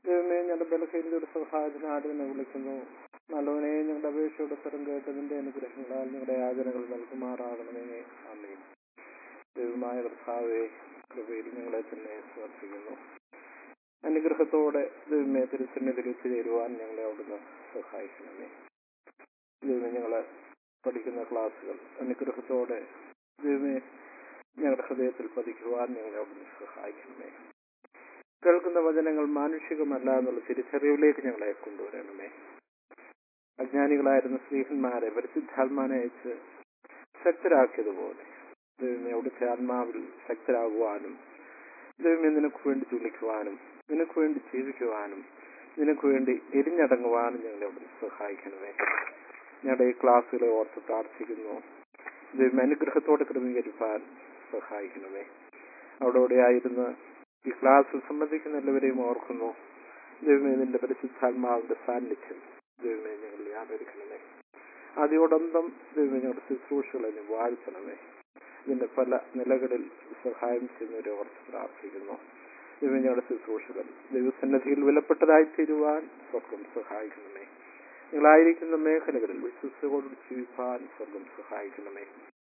ദൈവമേ ഞങ്ങളുടെ ബലഹീനതയുടെ സഹായത്തിന് ആടിനെ വിളിക്കുന്നു നല്ലവനെ ഞങ്ങളുടെ അപേക്ഷയുടെ സ്വരം കേട്ട് നിന്റെ അനുഗ്രഹങ്ങളാൽ ഞങ്ങളുടെ യാചനകൾ നൽകുമാറാകണമേ അമ്മേ ദൈവമായ കർത്താവെ കൃപയിൽ ഞങ്ങളെ തന്നെ സമർപ്പിക്കുന്നു അനുഗ്രഹത്തോടെ ദൈവമേ തിരുസന്നിധിയിൽ എത്തിച്ചേരുവാൻ ഞങ്ങളെ അവിടുന്ന് സഹായിക്കണമേ ദൈവമേ ഞങ്ങള് പഠിക്കുന്ന ക്ലാസ്സുകൾ അനുഗ്രഹത്തോടെ ദൈവമേ ഞങ്ങളുടെ ഹൃദയത്തിൽ പതിക്കുവാൻ ഞങ്ങളെ അവിടുന്ന് സഹായിക്കണമേ കേൾക്കുന്ന വചനങ്ങൾ മാനുഷികമല്ല എന്നുള്ള തിരിച്ചറിവിലേക്ക് ഞങ്ങളെ കൊണ്ടുവരണമേ അജ്ഞാനികളായിരുന്ന സ്ത്രീഹന്മാരെ പരിശുദ്ധാത്മാനെ അയച്ച് ശക്തരാക്കിയതുപോലെ ദൈവമേ അവിടുത്തെ ആത്മാവിൽ ശക്തരാകുവാനും ദൈവമേ നിനക്ക് വേണ്ടി ചുളിക്കുവാനും നിനക്ക് വേണ്ടി ജീവിക്കുവാനും നിനക്ക് വേണ്ടി എരിഞ്ഞടങ്ങുവാനും ഞങ്ങളെ അവിടുന്ന് സഹായിക്കണമേ ഞങ്ങളുടെ ഈ ക്ലാസ്സുകളെ ഓർത്ത് പ്രാർത്ഥിക്കുന്നു ദൈവം അനുഗ്രഹത്തോടെ ക്രമീകരിക്കാൻ സഹായിക്കണമേ അവിടെ ആയിരുന്ന് ഈ ക്ലാസ്സിൽ സംബന്ധിക്കുന്ന എല്ലാവരെയും ഓർക്കുന്നു ദൈവമേ നിന്റെ പരിശുദ്ധാത്മാവിന്റെ സാന്നിധ്യം ദൈവമേ ഞങ്ങൾ വ്യാപരിക്കണമേ അതിയോടന്തം ദൈവമേ ഞങ്ങളുടെ ശുശ്രൂഷകളെ നീ വാഴ്ത്തണമേ ഇതിന്റെ പല നിലകളിൽ സഹായം ചെയ്യുന്നവരെ ഓർത്ത് പ്രാർത്ഥിക്കുന്നു ദൈവം ഞങ്ങളുടെ ശുശ്രൂഷകൾ ദൈവസന്നിധിയിൽ വിലപ്പെട്ടതായി തീരുവാൻ സ്വർഗം സഹായിക്കണമേ നിങ്ങളായിരിക്കുന്ന മേഖലകളിൽ വിശ്വസോട് ജീവിക്കാൻ സ്വർഗം സഹായിക്കണമേ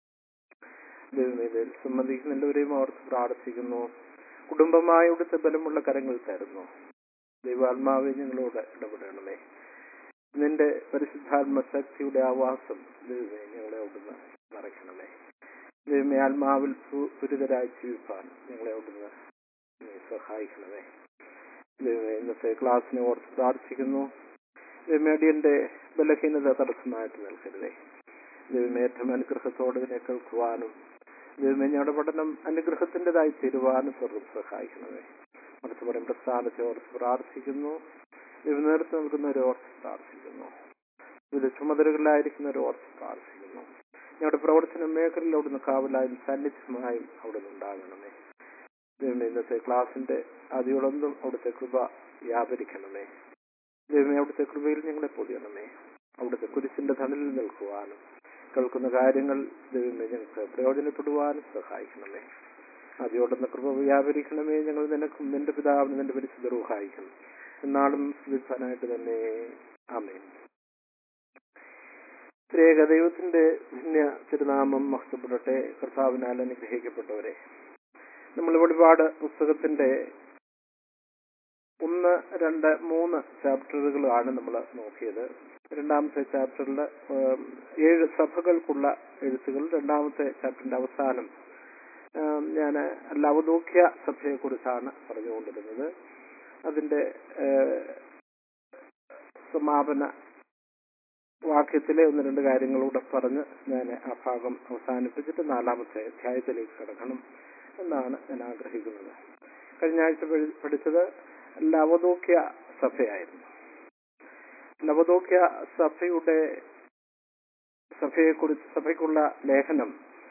ദൈവമേ ഇതിൽ സംബന്ധിക്കുന്ന എല്ലാവരെയും ഓർത്ത് പ്രാർത്ഥിക്കുന്നു കുടുംബമായ ഇവിടുത്തെ ബലമുള്ള കരങ്ങൾ തരുന്നു ദൈവാത്മാവെ ഞങ്ങളോട് ഇടപെടണമേ നിന്റെ പരിശുദ്ധാത്മ ശക്തിയുടെ ആവാസം ദൈവമേ ഞങ്ങളെ അവിടുന്ന് നിറയ്ക്കണമേ ദൈവമേ ആത്മാവിൽ ദുരിതരായി ജീവിപ്പാൻ ഞങ്ങളെ അവിടുന്ന് നീ സഹായിക്കണമേ ദൈവമേ ഇന്നത്തെ ക്ലാസ്സിനെ ഓർത്ത് പ്രാർത്ഥിക്കുന്നു ദൈവമേടിയന്റെ ബലഹീനത തടസ്സമായിട്ട് നിൽക്കരുതേ ദൈവമേ ഏറ്റവും അനുഗ്രഹത്തോടെ ഇതിനെ കേൾക്കുവാനും ദൈവമേ ഞങ്ങളുടെ പഠനം അനുഗ്രഹത്തിൻ്റെതായി തീരുവാനും സ്വർഗം സഹായിക്കണമേ അടുത്ത പറയും പ്രസ്ഥാനത്തെ ഓർത്ത് പ്രാർത്ഥിക്കുന്നു ദൈവം നേരത്തെ നിൽക്കുന്നവരെ ഓർത്ത് പ്രാർത്ഥിക്കുന്നു വിവിധ ചുമതലകളിലായിരിക്കുന്നവരെ ഓർത്ത് പ്രാർത്ഥിക്കുന്നു ഞങ്ങളുടെ പ്രവർത്തന മേഖലയിൽ അവിടുന്ന് കാവലായും സാന്നിധ്യമായും അവിടുന്ന് ഉണ്ടാകണമേ ദൈവമേ ഇന്നത്തെ ക്ലാസിന്റെ അതിയോടൊന്നും അവിടുത്തെ കൃപ വ്യാപരിക്കണമേ ദൈവമേ അവിടുത്തെ കൃപയിൽ ഞങ്ങളെ പൊതിയണമേ അവിടുത്തെ കുരിശിന്റെ തണലിൽ നിൽക്കുവാനും കേൾക്കുന്ന കാര്യങ്ങൾ ദൈവമേ ഞങ്ങൾക്ക് പ്രയോജനപ്പെടുവാനും സഹായിക്കണമേ അതിയോടൊന്ന് കൃപ വ്യാപരിക്കണമേ ഞങ്ങൾ നിനക്കും നിന്റെ പിതാവിനും നിന്റെ പരിശുദ്ധ സഹായിക്കണം എന്നാളും സ്തുതിപ്പാനായിട്ട് തന്നെ ആമേൻ ത്രേക ദൈവത്തിന്റെ ധന്യ തിരുനാമം മഹത്വപ്പെടട്ടെ കർത്താവിനാൽ അനുഗ്രഹിക്കപ്പെട്ടവരെ നമ്മൾ വെളിപാട് പുസ്തകത്തിന്റെ ഒന്ന് രണ്ട് മൂന്ന് ചാപ്റ്ററുകളാണ് നമ്മൾ നോക്കിയത് രണ്ടാമത്തെ ചാപ്റ്ററിൽ ഏഴ് സഭകൾക്കുള്ള എഴുത്തുകൾ രണ്ടാമത്തെ ചാപ്റ്ററിന്റെ അവസാനം ഞാൻ ലവദോക്യ സഭയെ കുറിച്ചാണ് പറഞ്ഞുകൊണ്ടിരുന്നത് അതിന്റെ സമാപന വാക്യത്തിലെ ഒന്ന് രണ്ട് കാര്യങ്ങളൂടെ പറഞ്ഞ് ഞാൻ ആ ഭാഗം അവസാനിപ്പിച്ചിട്ട് നാലാമത്തെ അധ്യായത്തിലേക്ക് കിടക്കണം എന്നാണ് ഞാൻ ആഗ്രഹിക്കുന്നത് കഴിഞ്ഞ ആഴ്ച പഠിച്ചത് ലവദോക്യ സഭയായിരുന്നു ലവദോക്യ സഭയുടെ സഭയെക്കുറിച്ച് സഭയ്ക്കുള്ള ലേഖനം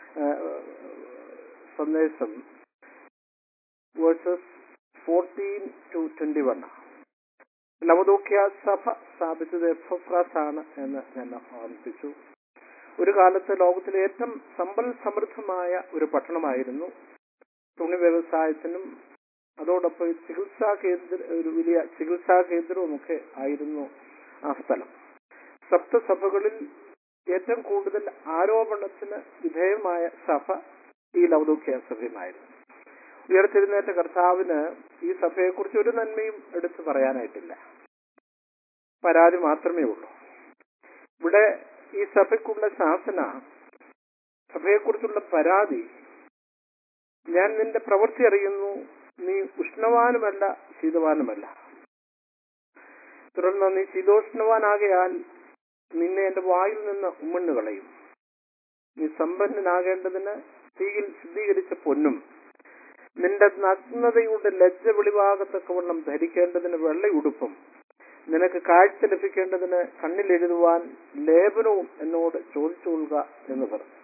സന്ദേശം verses fourteen to twenty one Laodicea സഭ സ്ഥാപിച്ചത് എഫ്രാസ് ആണ് എന്ന് ഞാൻ ഓർമ്മിപ്പിച്ചു ഒരു കാലത്ത് ലോകത്തിലെ ഏറ്റവും സമ്പൽ സമൃദ്ധമായ ഒരു പട്ടണമായിരുന്നു തുണി വ്യവസായത്തിനും അതോടൊപ്പം ചികിത്സാ കേന്ദ്ര ഒരു വലിയ ചികിത്സാ കേന്ദ്രവുമൊക്കെ ആയിരുന്നു ആ സ്ഥലം സപ്തസഭകളിൽ ഏറ്റവും കൂടുതൽ ആരോപണത്തിന് വിധേയമായ സഭ ഈ ലൗദോക്യ സഭയുമായിരുന്നു ഉയർത്തിരുന്നേറ്റ കർത്താവിന് ഈ സഭയെക്കുറിച്ച് ഒരു നന്മയും എടുത്തു പറയാനായിട്ടില്ല പരാതി മാത്രമേ ഉള്ളൂ ഇവിടെ ഈ സഭയ്ക്കുള്ള ശാസന സഭയെക്കുറിച്ചുള്ള പരാതി ഞാൻ നിന്റെ പ്രവൃത്തി അറിയുന്നു നീ ഉഷ്ണവാനുമല്ല ശീതവാനുമല്ല തുടർന്ന് നീ ശീതോഷ്ണവാനാകയാൽ നിന്നെ എന്റെ വായിൽ നിന്ന് ഉമ്മണ്ണ് കളയും നീ സമ്പന്നനാകേണ്ടതിന് തീയിൽ ശുദ്ധീകരിച്ച പൊന്നും നിന്റെ നഗ്നതയുടെ ലജ്ജ വെളിവാകത്തക്കവണ്ണം ധരിക്കേണ്ടതിന് വെള്ളയുടുപ്പും നിനക്ക് കാഴ്ച ലഭിക്കേണ്ടതിന് കണ്ണിലെഴുതുവാൻ ലേപനവും എന്നോട് ചോദിച്ചുകൊള്ളുക എന്ന് പറഞ്ഞു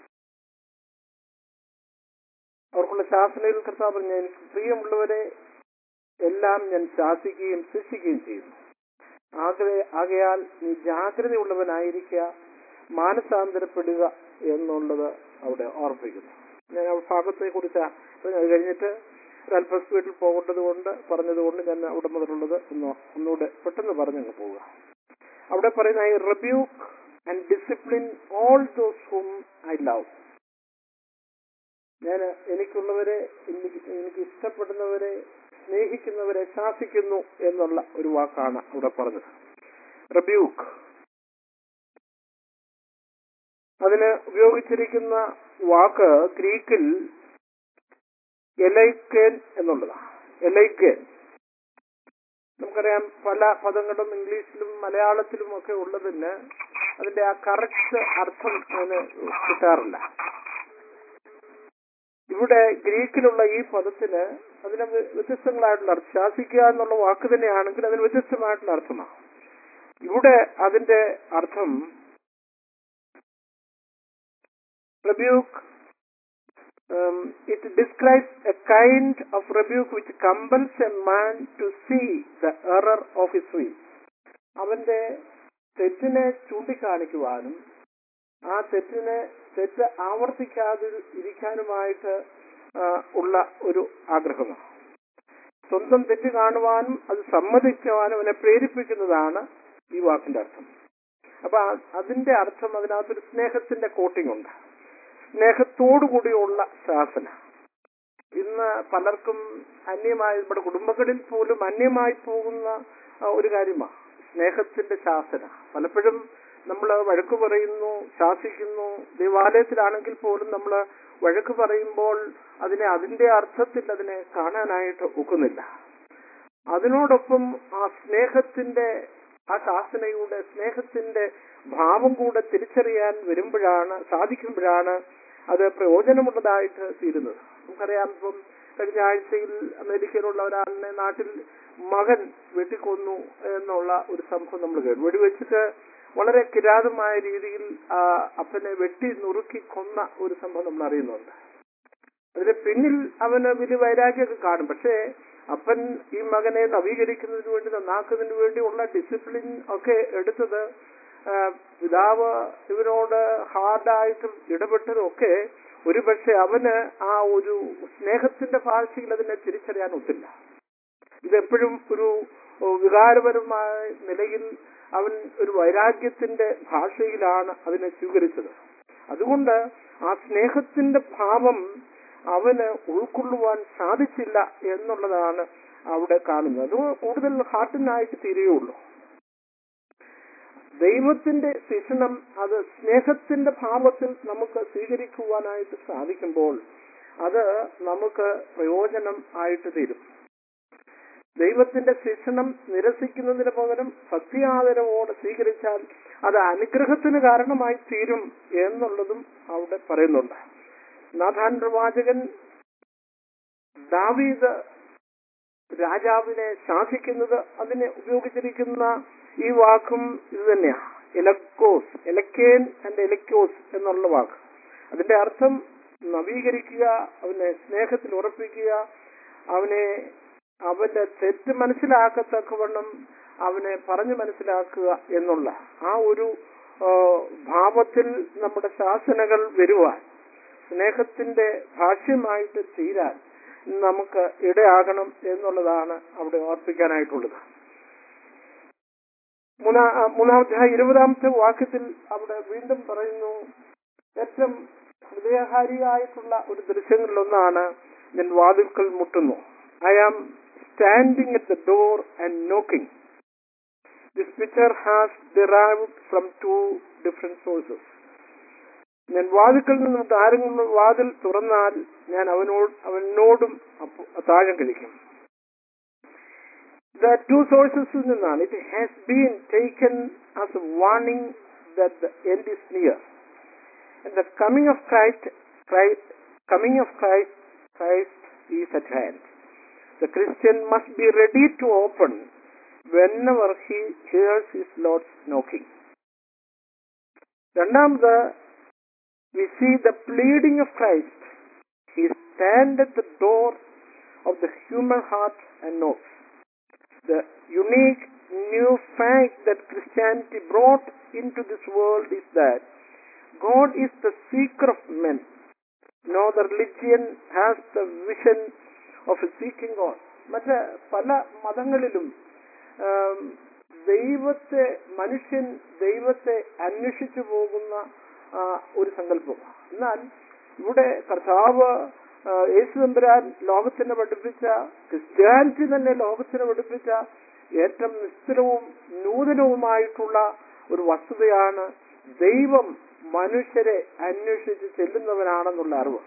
അവർക്കുള്ള ശാസനയിൽ കർത്താവ് പറഞ്ഞു എനിക്ക് പ്രിയമുള്ളവരെ എല്ലാം ഞാൻ ശാസിക്കുകയും ശിക്ഷിക്കുകയും ചെയ്യുന്നു ആകെ ആകയാൽ നീ ജാഗ്രതയുള്ളവനായിരിക്കുക മാനസാന്തരപ്പെടുക എന്നുള്ളത് അവിടെ ഓർപ്പിക്കുന്നു ഞാൻ ആ ഭാഗത്തെ കുറിച്ച് അത് കഴിഞ്ഞിട്ട് അല്പ സ്പീഡിൽ പോകേണ്ടത് കൊണ്ട് പറഞ്ഞത് കൊണ്ട് ഞാൻ അവിടെ മുതലുള്ളത് ഒന്ന് ഒന്നുകൂടെ പെട്ടെന്ന് പറഞ്ഞങ്ങ് പോവുക അവിടെ പറയുന്ന I rebuke and discipline all those hmm I love ഞാൻ എനിക്കുള്ളവരെ എനിക്ക് എനിക്ക് ഇഷ്ടപ്പെടുന്നവരെ സ്നേഹിക്കുന്നവരെ ശാസിക്കുന്നു എന്നുള്ള ഒരു വാക്കാണ് അവിടെ പറഞ്ഞത് റബ്യൂക്ക് അതിന് ഉപയോഗിച്ചിരിക്കുന്ന വാക്ക് ഗ്രീക്കിൽ എലൈക്കേൻ എന്നുള്ളതാണ് എലൈക്കേൻ നമുക്കറിയാം പല പദങ്ങളും ഇംഗ്ലീഷിലും മലയാളത്തിലും ഒക്കെ ഉള്ളതിന് അതിന്റെ ആ കറക്റ്റ് അർത്ഥം അതിന് കിട്ടാറില്ല ഇവിടെ ഗ്രീക്കിലുള്ള ഈ പദത്തിന് അതിന് വ്യ- വ്യത്യസ്തങ്ങളായിട്ടുള്ള അർത്ഥം ശാസിക്കുക എന്നുള്ള വാക്ക് തന്നെയാണെങ്കിൽ അതിന് വ്യത്യസ്തമായിട്ടുള്ള അർത്ഥമാണ് ഇവിടെ അതിന്റെ അർത്ഥം rebuke um, it describes a kind of rebuke which compels a man to see the error of his ways അവന്റെ തെറ്റിനെ ചൂണ്ടിക്കാണിക്കുവാനും ആ തെറ്റിനെ തെറ്റ് ആവർത്തിക്കാതെ ഇരിക്കാനുമായിട്ട് ആ, ഉള്ള ഒരു ആഗ്രഹമാണ് സ്വന്തം തെറ്റ് കാണുവാനും അത് സമ്മതിക്കുവാനും അവനെ പ്രേരിപ്പിക്കുന്നതാണ് ഈ വാക്കിന്റെ അർത്ഥം അപ്പൊ ആ- അതിന്റെ അർത്ഥം അതിനകത്തൊരു സ്നേഹത്തിന്റെ കോട്ടിംഗ് ഉണ്ട് സ്നേഹത്തോടു കൂടിയുള്ള ശാസന ഇന്ന് പലർക്കും അന്യമായി നമ്മുടെ കുടുംബങ്ങളിൽ പോലും അന്യമായി പോകുന്ന ആ, ഒരു കാര്യമാണ് സ്നേഹത്തിന്റെ ശാസന പലപ്പോഴും നമ്മൾ വഴക്ക് പറയുന്നു ശാസിക്കുന്നു ദേവാലയത്തിലാണെങ്കിൽ പോലും നമ്മൾ വഴക്ക് പറയുമ്പോൾ അതിനെ അതിന്റെ അർത്ഥത്തിൽ അതിനെ കാണാനായിട്ട് ഒക്കുന്നില്ല അതിനോടൊപ്പം ആ സ്നേഹത്തിന്റെ ആ ശാസനയുടെ സ്നേഹത്തിന്റെ ഭാവം കൂടെ തിരിച്ചറിയാൻ വരുമ്പോഴാണ് സാധിക്കുമ്പോഴാണ് അത് പ്രയോജനമുള്ളതായിട്ട് തീരുന്നത് നമുക്കറിയാം ഇപ്പം കഴിഞ്ഞ ആഴ്ചയിൽ അമേരിക്കയിലുള്ള ഒരാളിനെ നാട്ടിൽ മകൻ വെട്ടിക്കൊന്നു എന്നുള്ള ഒരു സംഭവം നമ്മൾ കേട്ടു വെടിവെച്ചിട്ട് വളരെ കിരാതമായ രീതിയിൽ ആ അപ്പനെ വെട്ടി നുറുക്കി കൊന്ന ഒരു സംഭവം നമ്മൾ അറിയുന്നുണ്ട് അതിന് പിന്നിൽ അവന് വലിയ വൈരാഗ്യമൊക്കെ കാണും പക്ഷേ അപ്പൻ ഈ മകനെ നവീകരിക്കുന്നതിന് വേണ്ടി നന്നാക്കുന്നതിന് വേണ്ടിയുള്ള ഡിസിപ്ലിൻ ഒക്കെ എടുത്തത് ആ, പിതാവ് ഇവനോട് ഹാർഡായിട്ടും ഇടപെട്ടതും ഒക്കെ ഒരുപക്ഷെ അവന് ആ ഒരു സ്നേഹത്തിന്റെ ഭാഷയിൽ അതിനെ തിരിച്ചറിയാൻ ഒത്തില്ല ഇതെപ്പോഴും ഒരു ഓ, വികാരപരമായ നിലയിൽ അവൻ ഒരു വൈരാഗ്യത്തിന്റെ ഭാഷയിലാണ് അതിനെ സ്വീകരിച്ചത് അതുകൊണ്ട് ആ സ്നേഹത്തിന്റെ ഭാവം അവന് ഉൾക്കൊള്ളുവാൻ സാധിച്ചില്ല എന്നുള്ളതാണ് അവിടെ കാണുന്നത് അത് കൂടുതൽ ഹാർട്ടിനായിട്ട് തീരുകയുള്ളൂ ദൈവത്തിന്റെ ശിക്ഷണം അത് സ്നേഹത്തിന്റെ ഭാവത്തിൽ നമുക്ക് സ്വീകരിക്കുവാനായിട്ട് സാധിക്കുമ്പോൾ അത് നമുക്ക് പ്രയോജനം ആയിട്ട് തീരും ദൈവത്തിന്റെ ശിക്ഷണം നിരസിക്കുന്നതിന് പകരം ഭക്തിയാദരവോടെ സ്വീകരിച്ചാൽ അത് അനുഗ്രഹത്തിന് കാരണമായി തീരും എന്നുള്ളതും അവിടെ പറയുന്നുണ്ട് നാഥാൻ പ്രവാചകൻ ദാവീദ് രാജാവിനെ ശാസിക്കുന്നത് അതിനെ ഉപയോഗിച്ചിരിക്കുന്ന ഈ വാക്കും ഇത് തന്നെയാണ് എലക്കോസ് എലക്കേൻ ആൻഡ് എലക്കോസ് എന്നുള്ള വാക്ക് അതിന്റെ അർത്ഥം നവീകരിക്കുക അവനെ സ്നേഹത്തിൽ ഉറപ്പിക്കുക അവനെ അവന്റെ തെറ്റ് മനസ്സിലാക്കത്തക്കവണ്ണം അവനെ പറഞ്ഞു മനസ്സിലാക്കുക എന്നുള്ള ആ ഒരു ആ, ഭാവത്തിൽ നമ്മുടെ ശാസനകൾ വരുവാൻ സ്നേഹത്തിന്റെ ഭാഷ്യമായിട്ട് തീരാൻ നമുക്ക് ഇടയാകണം എന്നുള്ളതാണ് അവിടെ ഓർപ്പിക്കാനായിട്ടുള്ളത് മൂന്നാ ആ, മൂന്നാമത്തെ ഇരുപതാമത്തെ വാക്യത്തിൽ അവിടെ വീണ്ടും പറയുന്നു ഏറ്റവും ഹൃദയഹാരിയായിട്ടുള്ള ഒരു ദൃശ്യങ്ങളിലൊന്നാണ് ഞാൻ വാതിൽക്കൽ മുട്ടുന്നു I am standing at the door and knocking this picture has derived from two different sources ഞാൻ വാതിൽക്കൽ നിന്നിട്ട് ആരെങ്കിലും വാതിൽ തുറന്നാൽ ഞാൻ അവനോട് അവനോടും അപ്പ- താഴം കഴിക്കും The two sources നിന്നാണ് it has been taken as a warning that the end is near and the coming of Christ, Christ coming of Christ Christ is at hand the Christian must be ready to open whenever he hears his Lord's knocking രണ്ടാമത് we see the pleading of Christ. He stands at the door of the human heart and knocks. The unique new fact that Christianity brought into this world is that God is the seeker of men. No other religion has the vision of seeking God മറ്റ് പല മതങ്ങളിലും ആം, ദൈവത്തെ മനുഷ്യൻ ദൈവത്തെ അന്വേഷിച്ചു പോകുന്ന ആ, ഒരു സങ്കല്പമാണ് എന്നാൽ ഇവിടെ കർത്താവ് ആ, യേശു തമ്പുരാൻ ലോകത്തിന് പഠിപ്പിച്ച ക്രിസ്ത്യാനിറ്റി തന്നെ ലോകത്തിന് പഠിപ്പിച്ച ഏറ്റവും നിസ്തുലവും നൂതനവുമായിട്ടുള്ള ഒരു വസ്തുതയാണ് ദൈവം മനുഷ്യരെ അന്വേഷിച്ച് ചെല്ലുന്നവനാണെന്നുള്ള അറിവ്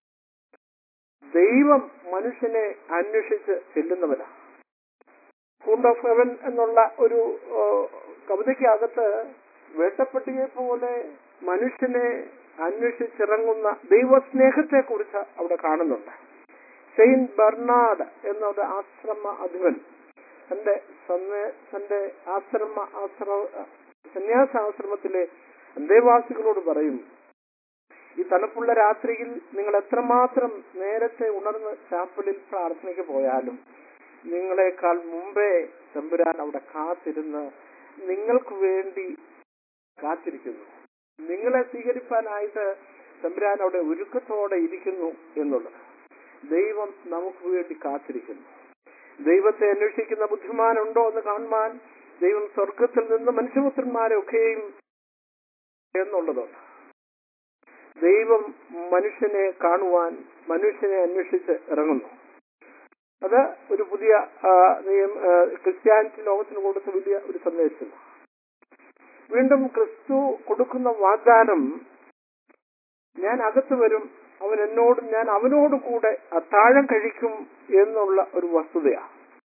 ദൈവം മനുഷ്യനെ അന്വേഷിച്ച് ചെല്ലുന്നവനാണ് ഫുണ്ട് ഓഫ് ഹെവൻ എന്നുള്ള ഒരു ആ, കവിതയ്ക്കകത്ത് വേട്ടപ്പെട്ടിയെ പോലെ മനുഷ്യനെ അന്വേഷിച്ചിറങ്ങുന്ന ദൈവസ്നേഹത്തെ കുറിച്ച് അവിടെ കാണുന്നുണ്ട് സെയിന്റ് ബെർണാഡ് എന്ന ഒരു ആശ്രമ അധിപൻ തന്റെ സന്യ- തന്റെ ആശ്രമ ആശ്രമ സന്യാസാശ്രമത്തിലെ അന്തേവാസികളോട് പറയും ഈ തണുപ്പുള്ള രാത്രിയിൽ നിങ്ങൾ എത്രമാത്രം നേരത്തെ ഉണർന്ന് ചാപ്പലിൽ പ്രാർത്ഥനയ്ക്ക് പോയാലും നിങ്ങളെക്കാൾ മുമ്പേ തമ്പുരാൻ അവിടെ കാത്തിരുന്ന് നിങ്ങൾക്ക് വേണ്ടി കാത്തിരിക്കുന്നു നിങ്ങളെ സ്വീകരിപ്പാനായിട്ട് തമ്പുരാൻ അവിടെ ഒരുക്കത്തോടെ ഇരിക്കുന്നു എന്നുള്ളത് ദൈവം നമുക്ക് വേണ്ടി കാത്തിരിക്കുന്നു ദൈവത്തെ അന്വേഷിക്കുന്ന ബുദ്ധിമാനുണ്ടോ എന്ന് കാണുവാൻ ദൈവം സ്വർഗത്തിൽ നിന്ന് മനുഷ്യപുത്രന്മാരെ ഒക്കെയും എന്നുള്ളതുണ്ട് ദൈവം മനുഷ്യനെ കാണുവാൻ മനുഷ്യനെ അന്വേഷിച്ച് ഇറങ്ങുന്നു അത് ഒരു പുതിയ ആ, നിയം- ആ, ക്രിസ്ത്യാനിറ്റി ലോകത്തിന് കൊടുത്ത വലിയ ഒരു സന്ദേശമാണ് വീണ്ടും ക്രിസ്തു കൊടുക്കുന്ന വാഗ്ദാനം ഞാൻ അകത്ത് വരും അവൻ എന്നോടും ഞാൻ അവനോട് കൂടെ അത്താഴം കഴിക്കും എന്നുള്ള ഒരു വസ്തുതയാണ്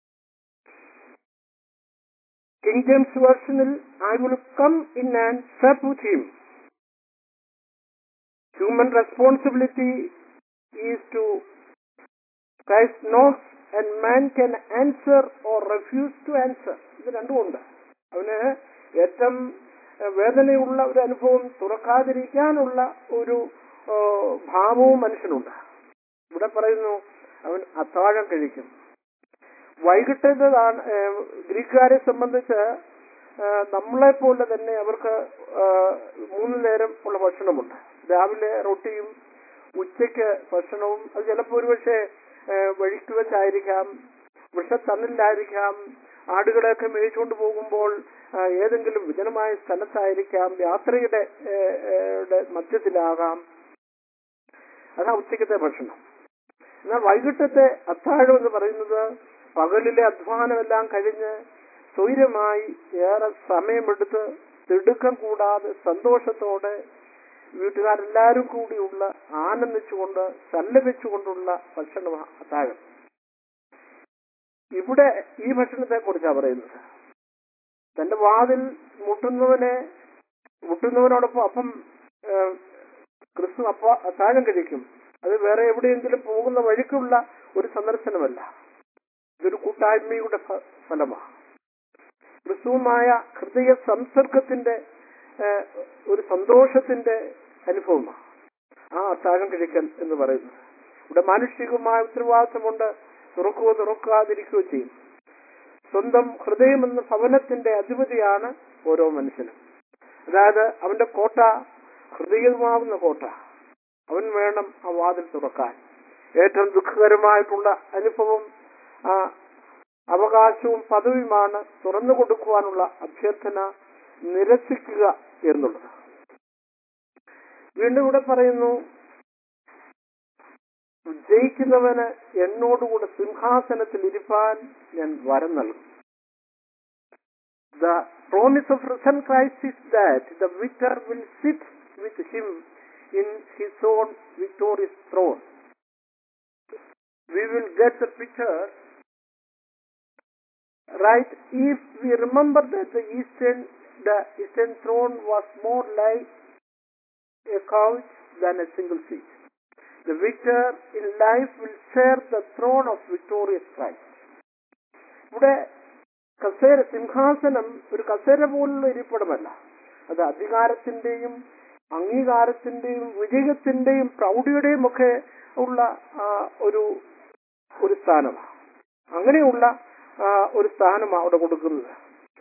കിങ് ജെയിംസ് വേർഷനിൽ I will come in and sup with him human responsibility is to Christ knows and man can answer or refuse to answer ഇത് രണ്ടുമുണ്ട് അവന് ഏറ്റവും ഏഹ്, വേദനയുള്ള ഒരു അനുഭവം തുറക്കാതിരിക്കാനുള്ള ഒരു ഏഹ്, ഭാവവും മനുഷ്യനുണ്ട് ഇവിടെ പറയുന്നു അവൻ അത്താഴം കഴിക്കും വൈകിട്ടതാണ് ഏഹ്, ഗ്രീക്കുകാരെ സംബന്ധിച്ച് ഏഹ്, നമ്മളെ പോലെ തന്നെ അവർക്ക് ഏഹ്, മൂന്ന് നേരം ഉള്ള ഭക്ഷണമുണ്ട് രാവിലെ റൊട്ടിയും ഉച്ചയ്ക്ക് ഭക്ഷണവും അത് ചിലപ്പോൾ ഒരുപക്ഷെ ഏഹ്, വഴിക്ക് വെച്ചായിരിക്കാം വൃക്ഷത്തണലിലായിരിക്കാം ആടുകളെയൊക്കെ മേയിച്ചുകൊണ്ട് പോകുമ്പോൾ ആ, ഏതെങ്കിലും വിജനമായ സ്ഥലത്തായിരിക്കാം യാത്രയുടെ ഏഹ്, ഏഹ്, ടെ മധ്യത്തിലാകാം അതാ ഉച്ചയ്ക്കത്തെ ഭക്ഷണം എന്നാൽ വൈകിട്ടത്തെ അത്താഴം എന്ന് പറയുന്നത് പകലിലെ അധ്വാനമെല്ലാം കഴിഞ്ഞ് സ്വൈരമായി ഏറെ സമയമെടുത്ത് തിടുക്കം കൂടാതെ സന്തോഷത്തോടെ വീട്ടുകാരെല്ലാവരും കൂടിയുള്ള ആനന്ദിച്ചുകൊണ്ട് സല്ലപിച്ചുകൊണ്ടുള്ള ഭക്ഷണമാണ് അത്താഴം ഇവിടെ ഈ ഭക്ഷണത്തെ കുറിച്ചാണ് പറയുന്നത് തന്റെ വാതിൽ മുട്ടുന്നവനെ മുട്ടുന്നവനോടൊപ്പം അപ്പം ഏഹ്, ക്രിസ്തു അപ്പ അത്താഴം കഴിക്കും അത് വേറെ എവിടെയെങ്കിലും പോകുന്ന വഴിക്കുള്ള ഒരു സന്ദർശനമല്ല ഇതൊരു കൂട്ടായ്മയുടെ ഫ- ഫലമാണ് ക്രിസ്തുവുമായ ഹൃദയ സംസർഗത്തിന്റെ ഏഹ്, ഒരു സന്തോഷത്തിന്റെ അനുഭവമാണ് ആ അത്താഴം കഴിക്കൽ എന്ന് പറയുന്നത് ഇവിടെ മാനുഷികമായ ഉത്തരവാദിത്തമുണ്ട് തുറക്കുകയോ തുറക്കാതിരിക്കുകയോ ചെയ്യും സ്വന്തം ഹൃദയം എന്ന ഭവനത്തിന്റെ അധിപതിയാണ് ഓരോ മനുഷ്യനും അതായത് അവന്റെ കോട്ട ഹൃദയമാകുന്ന കോട്ട അവൻ വേണം ആ വാതിൽ തുറക്കാൻ ഏറ്റവും ദുഃഖകരമായിട്ടുള്ള അനുഭവം ആ അവകാശവും പദവിയുമാണ് തുറന്നു കൊടുക്കുവാനുള്ള അഭ്യർത്ഥന നിരസിക്കുക എന്നുള്ളത് വീണ്ടും ഇവിടെ പറയുന്നു ജയിക്കുന്നവന് എന്നോടുകൂടെ സിംഹാസനത്തിൽ ഇരിപ്പാൻ ഞാൻ വരം നൽകും The promise of risen Christ is that the victor will sit with him in his own victorious throne. We will get the picture right if we remember that the eastern the eastern throne was more like a couch than a single seat. The victor in life will share the throne of victorious Christ. ഇവിടെ കസേര സിംഹാസനം ഒരു കസേര പോലുള്ള ഇരിപ്പിടമല്ല അത് അധികാരത്തിന്റെയും അംഗീകാരത്തിന്റെയും വിജയത്തിന്റെയും പ്രൗഢിയുടെയും ഒക്കെ ഉള്ള ആ, ഒരു ഒരു സ്ഥാനമാണ് അങ്ങനെയുള്ള ആ, ഒരു സ്ഥാനമാണ് അവിടെ കൊടുക്കുന്നത്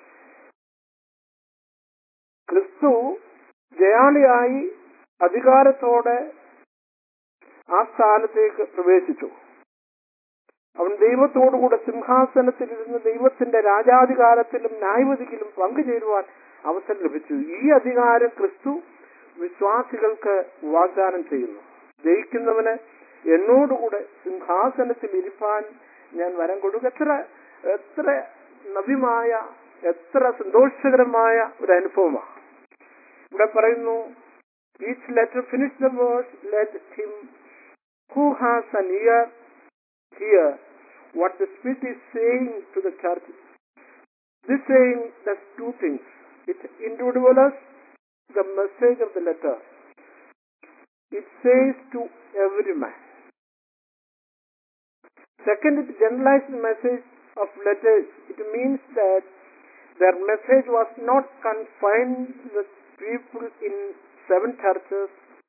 ക്രിസ്തു ജയാളിയായി അധികാരത്തോടെ ആ സ്ഥാനത്തേക്ക് പ്രവേശിച്ചു അവൻ ദൈവത്തോടുകൂടെ സിംഹാസനത്തിലിരുന്ന് ദൈവത്തിന്റെ രാജാധികാരത്തിലും ന്യായവതിയിലും പങ്കുചേരുവാൻ അവസരം ലഭിച്ചു ഈ അധികാരം ക്രിസ്തു വിശ്വാസികൾക്ക് വാഗ്ദാനം ചെയ്യുന്നു ജയിക്കുന്നവന് എന്നോടുകൂടെ സിംഹാസനത്തിൽ ഇരിപ്പാൻ ഞാൻ വരം കൊടുക്കും എത്ര എത്ര നവ്യമായ എത്ര സന്തോഷകരമായ ഒരു അനുഭവമാണ് ഇവിടെ പറയുന്നു each letter finish the verse let him who has an ear hear what the spirit is saying to the church this saying does two things it individualises the message of the letter. It says to every man. Second, it generalized the message of letters. It means that their message was not confined to the people in seven churches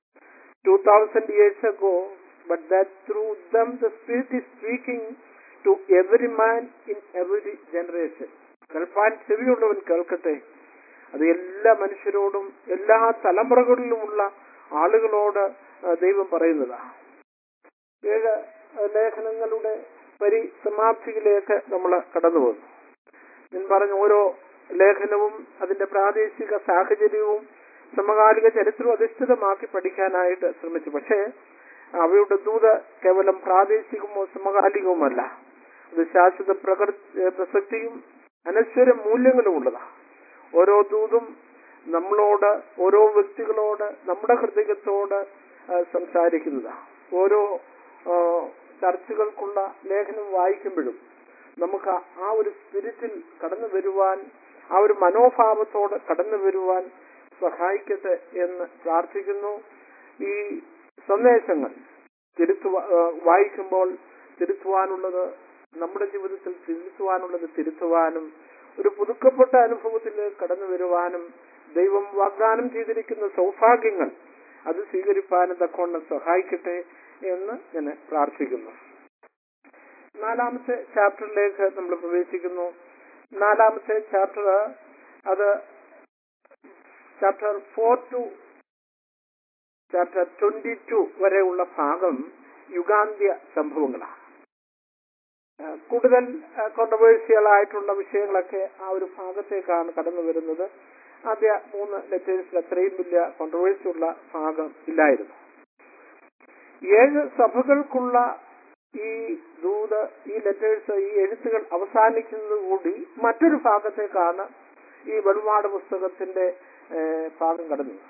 2000 years ago, but that through them the Spirit is speaking to every man in every generation. കേൾപ്പാൻ ചെവിയുള്ളവൻ കേൾക്കട്ടെ അത് എല്ലാ മനുഷ്യരോടും എല്ലാ തലമുറകളിലുമുള്ള ആളുകളോട് ആ, ദൈവം പറയുന്നതാണ് ഏഴ് ലേഖനങ്ങളുടെ പരിസമാപ്തിയിലേക്ക് നമ്മൾ കടന്നു പോകുന്നു ഞാൻ പറഞ്ഞ ഓരോ ലേഖനവും അതിന്റെ പ്രാദേശിക സാഹചര്യവും സമകാലിക ചരിത്രവും അധിഷ്ഠിതമാക്കി പഠിക്കാനായിട്ട് ശ്രമിച്ചു പക്ഷേ അവയുടെ ദൂത് കേവലം പ്രാദേശികമോ സമകാലികവുമല്ല അത് ശാശ്വത പ്രകൃ പ്രസക്തിയും അനശ്വര മൂല്യങ്ങളും ഉള്ളതാണ് ഓരോ ദൂതും നമ്മളോട് ഓരോ വ്യക്തികളോട് നമ്മുടെ ഹൃദയത്തോട് ആ, സംസാരിക്കുന്നതാണ് ഓരോ ആ, ചർച്ചകൾക്കുള്ള ലേഖനം വായിക്കുമ്പോഴും നമുക്ക് ആ- ആ ഒരു സ്പിരിറ്റിൽ കടന്നു വരുവാൻ ആ ഒരു മനോഭാവത്തോടെ കടന്നു വരുവാൻ സഹായിക്കട്ടെ എന്ന് പ്രാർത്ഥിക്കുന്നു ഈ സന്ദേശങ്ങൾ തിരുത്തുവാ ആ, വായിക്കുമ്പോൾ തിരുത്തുവാനുള്ളത് നമ്മുടെ ജീവിതത്തിൽ തിരുത്തുവാനുള്ളത് തിരുത്തുവാനും ഒരു പുതുക്കപ്പെട്ട അനുഭവത്തിലേക്ക് കടന്നു വരുവാനും ദൈവം വാഗ്ദാനം ചെയ്തിരിക്കുന്ന സൗഭാഗ്യങ്ങൾ അത് സ്വീകരിപ്പാനും തക്കവണ്ണം സഹായിക്കട്ടെ എന്ന് ഞാൻ പ്രാർത്ഥിക്കുന്നു നാലാമത്തെ ചാപ്റ്ററിലേക്ക് നമ്മൾ പ്രവേശിക്കുന്നു നാലാമത്തെ ചാപ്റ്റർ അത് chapter four to chapter twenty two വരെയുള്ള ഭാഗം യുഗാന്ത്യ സംഭവങ്ങളാണ് ആ, കൂടുതൽ കോൺട്രവേഴ്സിയൽ ആയിട്ടുള്ള വിഷയങ്ങളൊക്കെ ആ ഒരു ഭാഗത്തേക്കാണ് കടന്നു വരുന്നത് ആദ്യ മൂന്ന് ലെറ്റേഴ്സിൽ അത്രയും വലിയ കോൺട്രവേഴ്സി ഉള്ള ഭാഗം ഇല്ലായിരുന്നു ഏഴ് സഭകൾക്കുള്ള ഈ ദൂത് ഈ ലെറ്റേഴ്സ് ഈ എഴുത്തുകൾ അവസാനിക്കുന്നത് കൂടി മറ്റൊരു ഭാഗത്തേക്കാണ് ഈ വെളിപാട് പുസ്തകത്തിന്റെ ഏഹ്, ഭാഗം കടന്നത്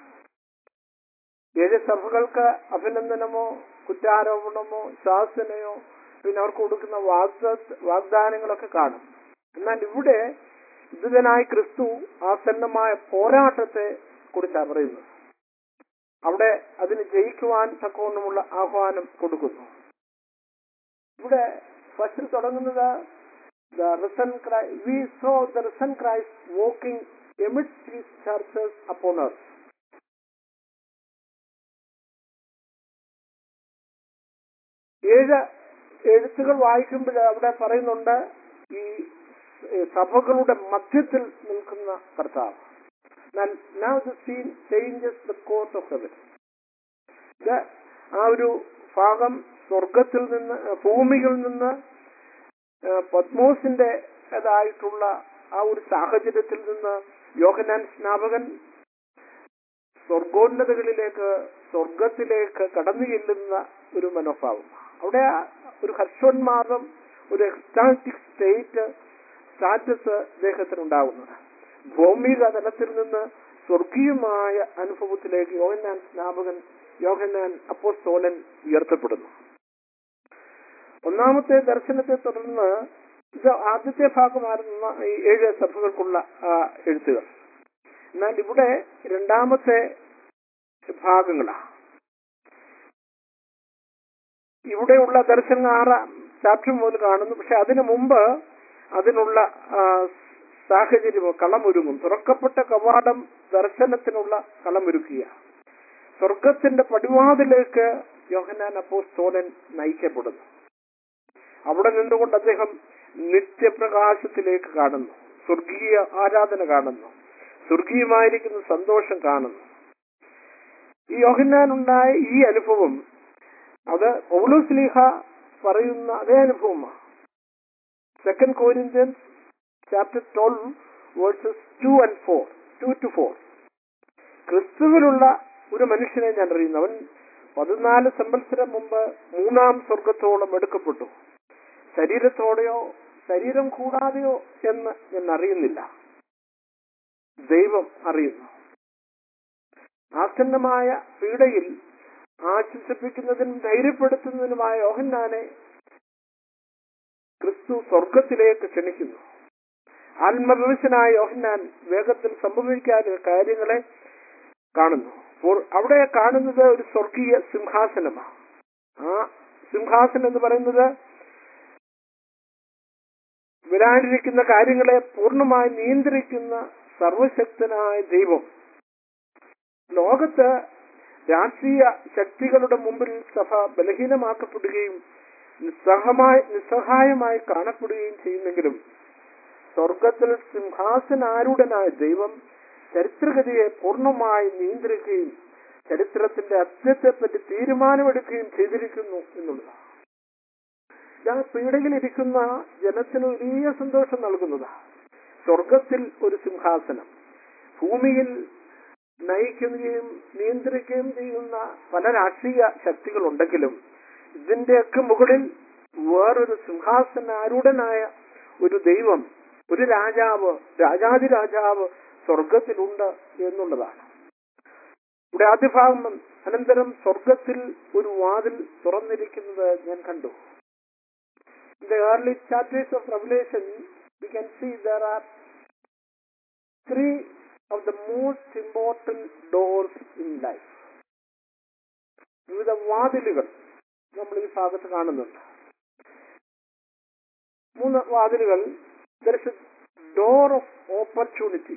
ഏഴ് സഭകൾക്ക് അഭിനന്ദനമോ കുറ്റാരോപണമോ ശാസനയോ പിന്നെ അവർക്ക് കൊടുക്കുന്ന വാഗ്ദ വാഗ്ദാനങ്ങളൊക്കെ കാണും എന്നാൽ ഇവിടെ വിദുതനായ ക്രിസ്തു ആസന്നമായ പോരാട്ടത്തെ കുറിച്ചാണ് പറയുന്നത് അവിടെ അതിന് ജയിക്കുവാൻ തക്കവണ്ണമുള്ള ആഹ്വാനം കൊടുക്കുന്നു ഇവിടെ ഫസ്റ്റിൽ തുടങ്ങുന്നത് the risen Christ, we saw the risen Christ walking amidst his churches upon earth. ഏഴ് എഴുത്തുകൾ വായിക്കുമ്പോൾ അവിടെ പറയുന്നുണ്ട് ഈ സഭകളുടെ മധ്യത്തിൽ നിൽക്കുന്ന കർത്താവ് now the scene changes the course of heaven ഇത് ആ ഒരു ഭാഗം സ്വർഗത്തിൽ നിന്ന് ഭൂമിയിൽ നിന്ന് ആ, പത്മോസിന്റെ ായിട്ടുള്ള ആ ഒരു സാഹചര്യത്തിൽ നിന്ന് യോഹനാൻ സ്നാപകൻ സ്വർഗോന്നതകളിലേക്ക് സ്വർഗത്തിലേക്ക് കടന്നു ചെല്ലുന്ന ഒരു മനോഭാവം അവിടെ ആ ഒരു ഹർഷോന്മാദം ഒരു എക്സ്റ്റാറ്റിക് സ്റ്റേറ്റ് സ്റ്റാറ്റസ് അദ്ദേഹത്തിന് ഉണ്ടാകുന്നത് ഭൗമിക തലത്തിൽ നിന്ന് സ്വർഗീയമായ അനുഭവത്തിലേക്ക് യോഹന്നാൻ സ്നാപകൻ യോഹന്നാൻ അപ്പോസ്തോലൻ ഉയർത്തപ്പെടുന്നു ഒന്നാമത്തെ ദർശനത്തെ തുടർന്ന് ഇത് ആദ്യത്തെ ഭാഗമായിരുന്ന ഈ ഏഴ് സഭകൾക്കുള്ള ആ, എഴുത്തുകൾ എന്നാൽ ഇവിടെ രണ്ടാമത്തെ ഭാഗങ്ങളാണ് ഇവിടെയുള്ള ദർശനം ആറാം ചാപ്റ്റർ മുതൽ കാണുന്നു പക്ഷെ അതിനു മുമ്പ് അതിനുള്ള ആ, സാഹചര്യമോ കളമൊരുങ്ങും തുറക്കപ്പെട്ട കവാടം ദർശനത്തിനുള്ള കളമൊരുക്കുക സ്വർഗത്തിന്റെ പടിവാതിലേക്ക് യോഹനാൻ അപ്പോസ്തോലൻ നയിക്കപ്പെടുന്നു അവിടെ നിന്നുകൊണ്ട് അദ്ദേഹം നിത്യപ്രകാശത്തിലേക്ക് കാണുന്നു സ്വർഗീയ ആരാധന കാണുന്നു സ്വർഗീയമായിരിക്കുന്ന സന്തോഷം കാണുന്നു ഈ യോഹന്നാനുണ്ടായ ഈ അനുഭവം അത് പൗലോസ്ലീഹ പറയുന്ന അതേ അനുഭവമാണ് second Corinthians chapter twelve verses two and four two to four ക്രിസ്തുവിലുള്ള ഒരു മനുഷ്യനെ ഞാൻ അറിയുന്നു അവൻ പതിനാല് സംവത്സരം മുമ്പ് മൂന്നാം സ്വർഗത്തോളം എടുക്കപ്പെട്ടു ശരീരത്തോടെയോ ശരീരം കൂടാതെയോ എന്ന് ഞാൻ അറിയുന്നില്ല ദൈവം അറിയുന്നു ആസന്നമായ പീഡയിൽ ആശ്വസിപ്പിക്കുന്നതിനും ധൈര്യപ്പെടുത്തുന്നതിനുമായ യോഹന്നാനെ ക്രിസ്തു സ്വർഗത്തിലേക്ക് ക്ഷണിക്കുന്നു ആത്മവിവശനായ യോഹന്നാൻ വേഗത്തിൽ സംഭവിക്കാനുള്ള കാര്യങ്ങളെ കാണുന്നു അപ്പോൾ അവിടെ കാണുന്നത് ഒരു സ്വർഗീയ സിംഹാസനമാണ് ആ സിംഹാസനം എന്ന് പറയുന്നത് വരാനിരിക്കുന്ന കാര്യങ്ങളെ പൂർണ്ണമായി നിയന്ത്രിക്കുന്ന സർവശക്തനായ ദൈവം ലോകത്ത് രാഷ്ട്രീയ ശക്തികളുടെ മുമ്പിൽ സഭ ബലഹീനമാക്കപ്പെടുകയും നിസ്സഹമായി നിസ്സഹായമായി കാണപ്പെടുകയും ചെയ്യുന്നെങ്കിലും സ്വർഗത്തിൽ സിംഹാസനാരൂഢനായ ദൈവം ചരിത്രഗതിയെ പൂർണ്ണമായി നിയന്ത്രിക്കുകയും ചരിത്രത്തിന്റെ അത്യത്തെപ്പറ്റി തീരുമാനമെടുക്കുകയും ചെയ്തിരിക്കുന്നു എന്നുള്ളതാണ് ആ പീഡയിലിരിക്കുന്ന ജനത്തിന് വലിയ സന്തോഷം നൽകുന്നതാണ് സ്വർഗത്തിൽ ഒരു സിംഹാസനം ഭൂമിയിൽ നയിക്കുകയും നിയന്ത്രിക്കുകയും ചെയ്യുന്ന പല രാഷ്ട്രീയ ശക്തികളുണ്ടെങ്കിലും ഇതിന്റെയൊക്കെ മുകളിൽ വേറൊരു സിംഹാസനാരൂഢനായ ഒരു ദൈവം ഒരു രാജാവ് രാജാതി രാജാവ് സ്വർഗത്തിലുണ്ട് എന്നുള്ളതാണ് ഇവിടെ ആദ്യ ഭാഗം അനന്തരം സ്വർഗത്തിൽ ഒരു വാതിൽ തുറന്നിരിക്കുന്നത് ഞാൻ കണ്ടു In the early chapters of Revelation, we can see there are three of the most important doors in life. വിവിധ വാതിലുകൾ നമ്മൾ ഈ ഭാഗത്ത് കാണുന്നുണ്ട് മൂന്ന് വാതിലുകൾ there is a door of opportunity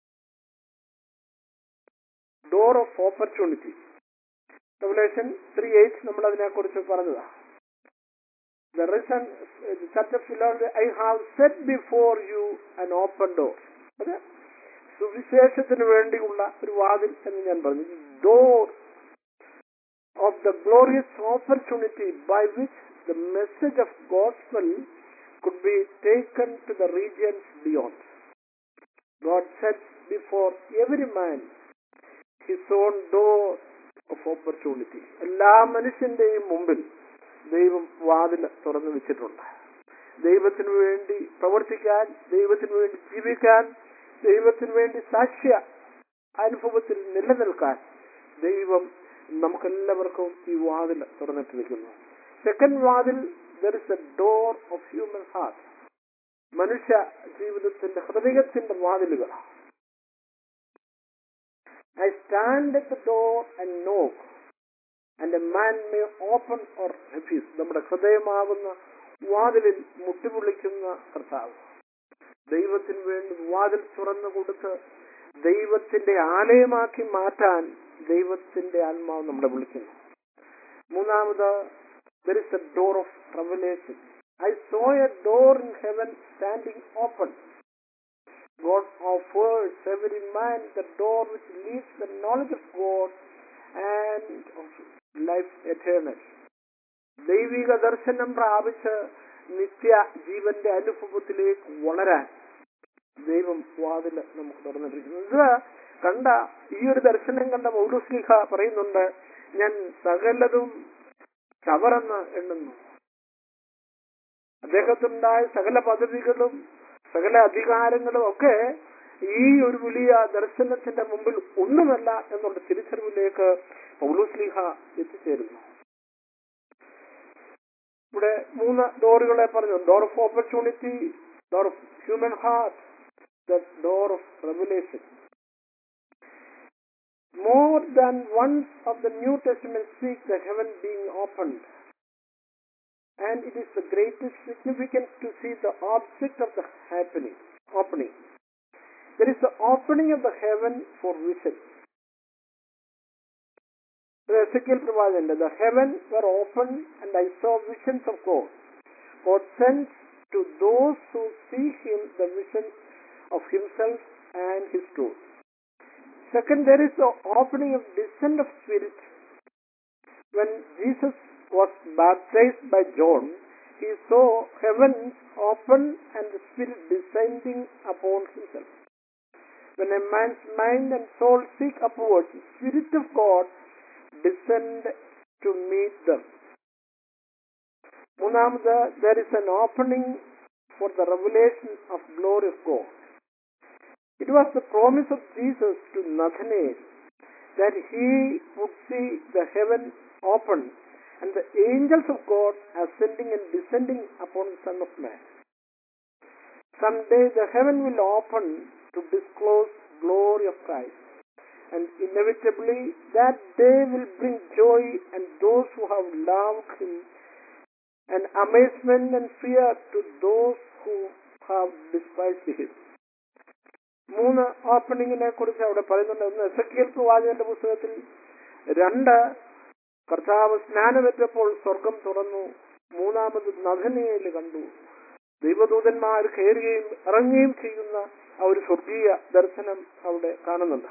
door of opportunity revelation three eight നമ്മൾ അതിനെക്കുറിച്ച് പറഞ്ഞതാണ് The reason, the chapter Philosophy, I have set before you an open door. അത് സുവിശേഷത്തിന് വേണ്ടിയുള്ള ഒരു വാതിൽ എന്ന് ഞാൻ പറഞ്ഞു door of the glorious opportunity by which the message of gospel could be taken to the regions beyond. God sets before every man his own door of opportunity. എല്ലാ മനുഷ്യന്റെയും മുമ്പിൽ ദൈവം വാതിൽ തുറന്നു വെച്ചിട്ടുണ്ട് ദൈവത്തിനു വേണ്ടി പ്രവർത്തിക്കാൻ ദൈവത്തിനു വേണ്ടി ജീവിക്കാൻ ദൈവത്തിനു വേണ്ടി സാക്ഷ്യ അനുഭവത്തിൽ നിലനിൽക്കാൻ ദൈവം നമുക്കെല്ലാവർക്കും ഈ വാതിൽ തുറന്നിട്ടിരിക്കുന്നു സെക്കൻഡ് വാതിൽ there is a door of human heart മനുഷ്യ ജീവിതത്തിന്റെ ഹൃദയത്തിന്റെ വാതിലുകൾ I stand at the door and knock and a man may open or refuse നമ്മുടെ ഹൃദയമാകുന്ന വാതിലിൽ മുട്ടിവിളിക്കുന്ന കർത്താവ് ദൈവത്തിന് വേണ്ടി വാതിൽ തുറന്നു കൊടുത്ത് ദൈവത്തിന്റെ ആലയമാക്കി മാറ്റാൻ ദൈവത്തിന്റെ ആത്മാവ് നമ്മളെ വിളിക്കുന്നു മൂന്നാമത് there is a door of revelation I saw a door in heaven standing open God offers every man the door which leads the knowledge of God and of life eternal. ദൈവിക ദർശനം പ്രാപിച്ച് നിത്യ ജീവന്റെ അനുഭവത്തിലേക്ക് വളരാൻ ദൈവം വാതിൽ നമുക്ക് തുറന്നിട്ടിരിക്കുന്നു ഇത് കണ്ട ഈ ഒരു ദർശനം കണ്ട പൗലുസ്ലിഹ പറയുന്നുണ്ട് ഞാൻ സകലതും ചവറെന്ന് എണ്ണുന്നു അദ്ദേഹത്തിനുണ്ടായ സകല പദവികളും സകല അധികാരങ്ങളും ഒക്കെ ഈ ഒരു വലിയ ദർശനത്തിന്റെ മുമ്പിൽ ഒന്നുമല്ല എന്നുള്ള തിരിച്ചറിവിലേക്ക് പൗലുസ്ലിഹ എത്തിച്ചേരുന്നു ഇവിടെ മൂന്ന് ഡോറുകളെ പറഞ്ഞു door of opportunity door of human heart the door of revelation more than once of the New Testament speak the heaven being opened and it is the greatest significance to see the object of the happening opening there is the opening of the heaven for vision the Ezekiel പ്രവാചകന്റെ the heaven were opened and I saw visions of God God sends to those who see him the vision of himself and his truth second there is the opening of descent of spirit when Jesus was baptized by John, he saw heaven open and the Spirit descending upon himself. When a man's mind and soul seek upwards, the Spirit of God descend to meet them. മൂന്നാമത് there is an opening for the revelation of glory of God. It was the promise of Jesus to Nathanael that he would see the heaven open and the angels of God ascending and descending upon the Son of Man. Someday the heaven will open to disclose glory of Christ. And inevitably that day will bring joy and those who have loved him and amazement and fear to those who have despised him. മൂന്ന് ഓപ്പണിങ്ങിനെ കുറിച്ച് അവിടെ പറയുന്നുണ്ട് ഒന്ന് എസക്കിയൽ പ്രവാചകന്റെ പുസ്തകത്തിൽ രണ്ട് കർത്താവ് സ്നാനമേറ്റപ്പോൾ സ്വർഗം തുറന്നു മൂന്നാമത് നഥനയിൽ കണ്ടു ദൈവദൂതന്മാർ കയറുകയും ഇറങ്ങുകയും ചെയ്യുന്ന ആ ഒരു സ്വർഗീയ ദർശനം അവിടെ കാണുന്നുണ്ട്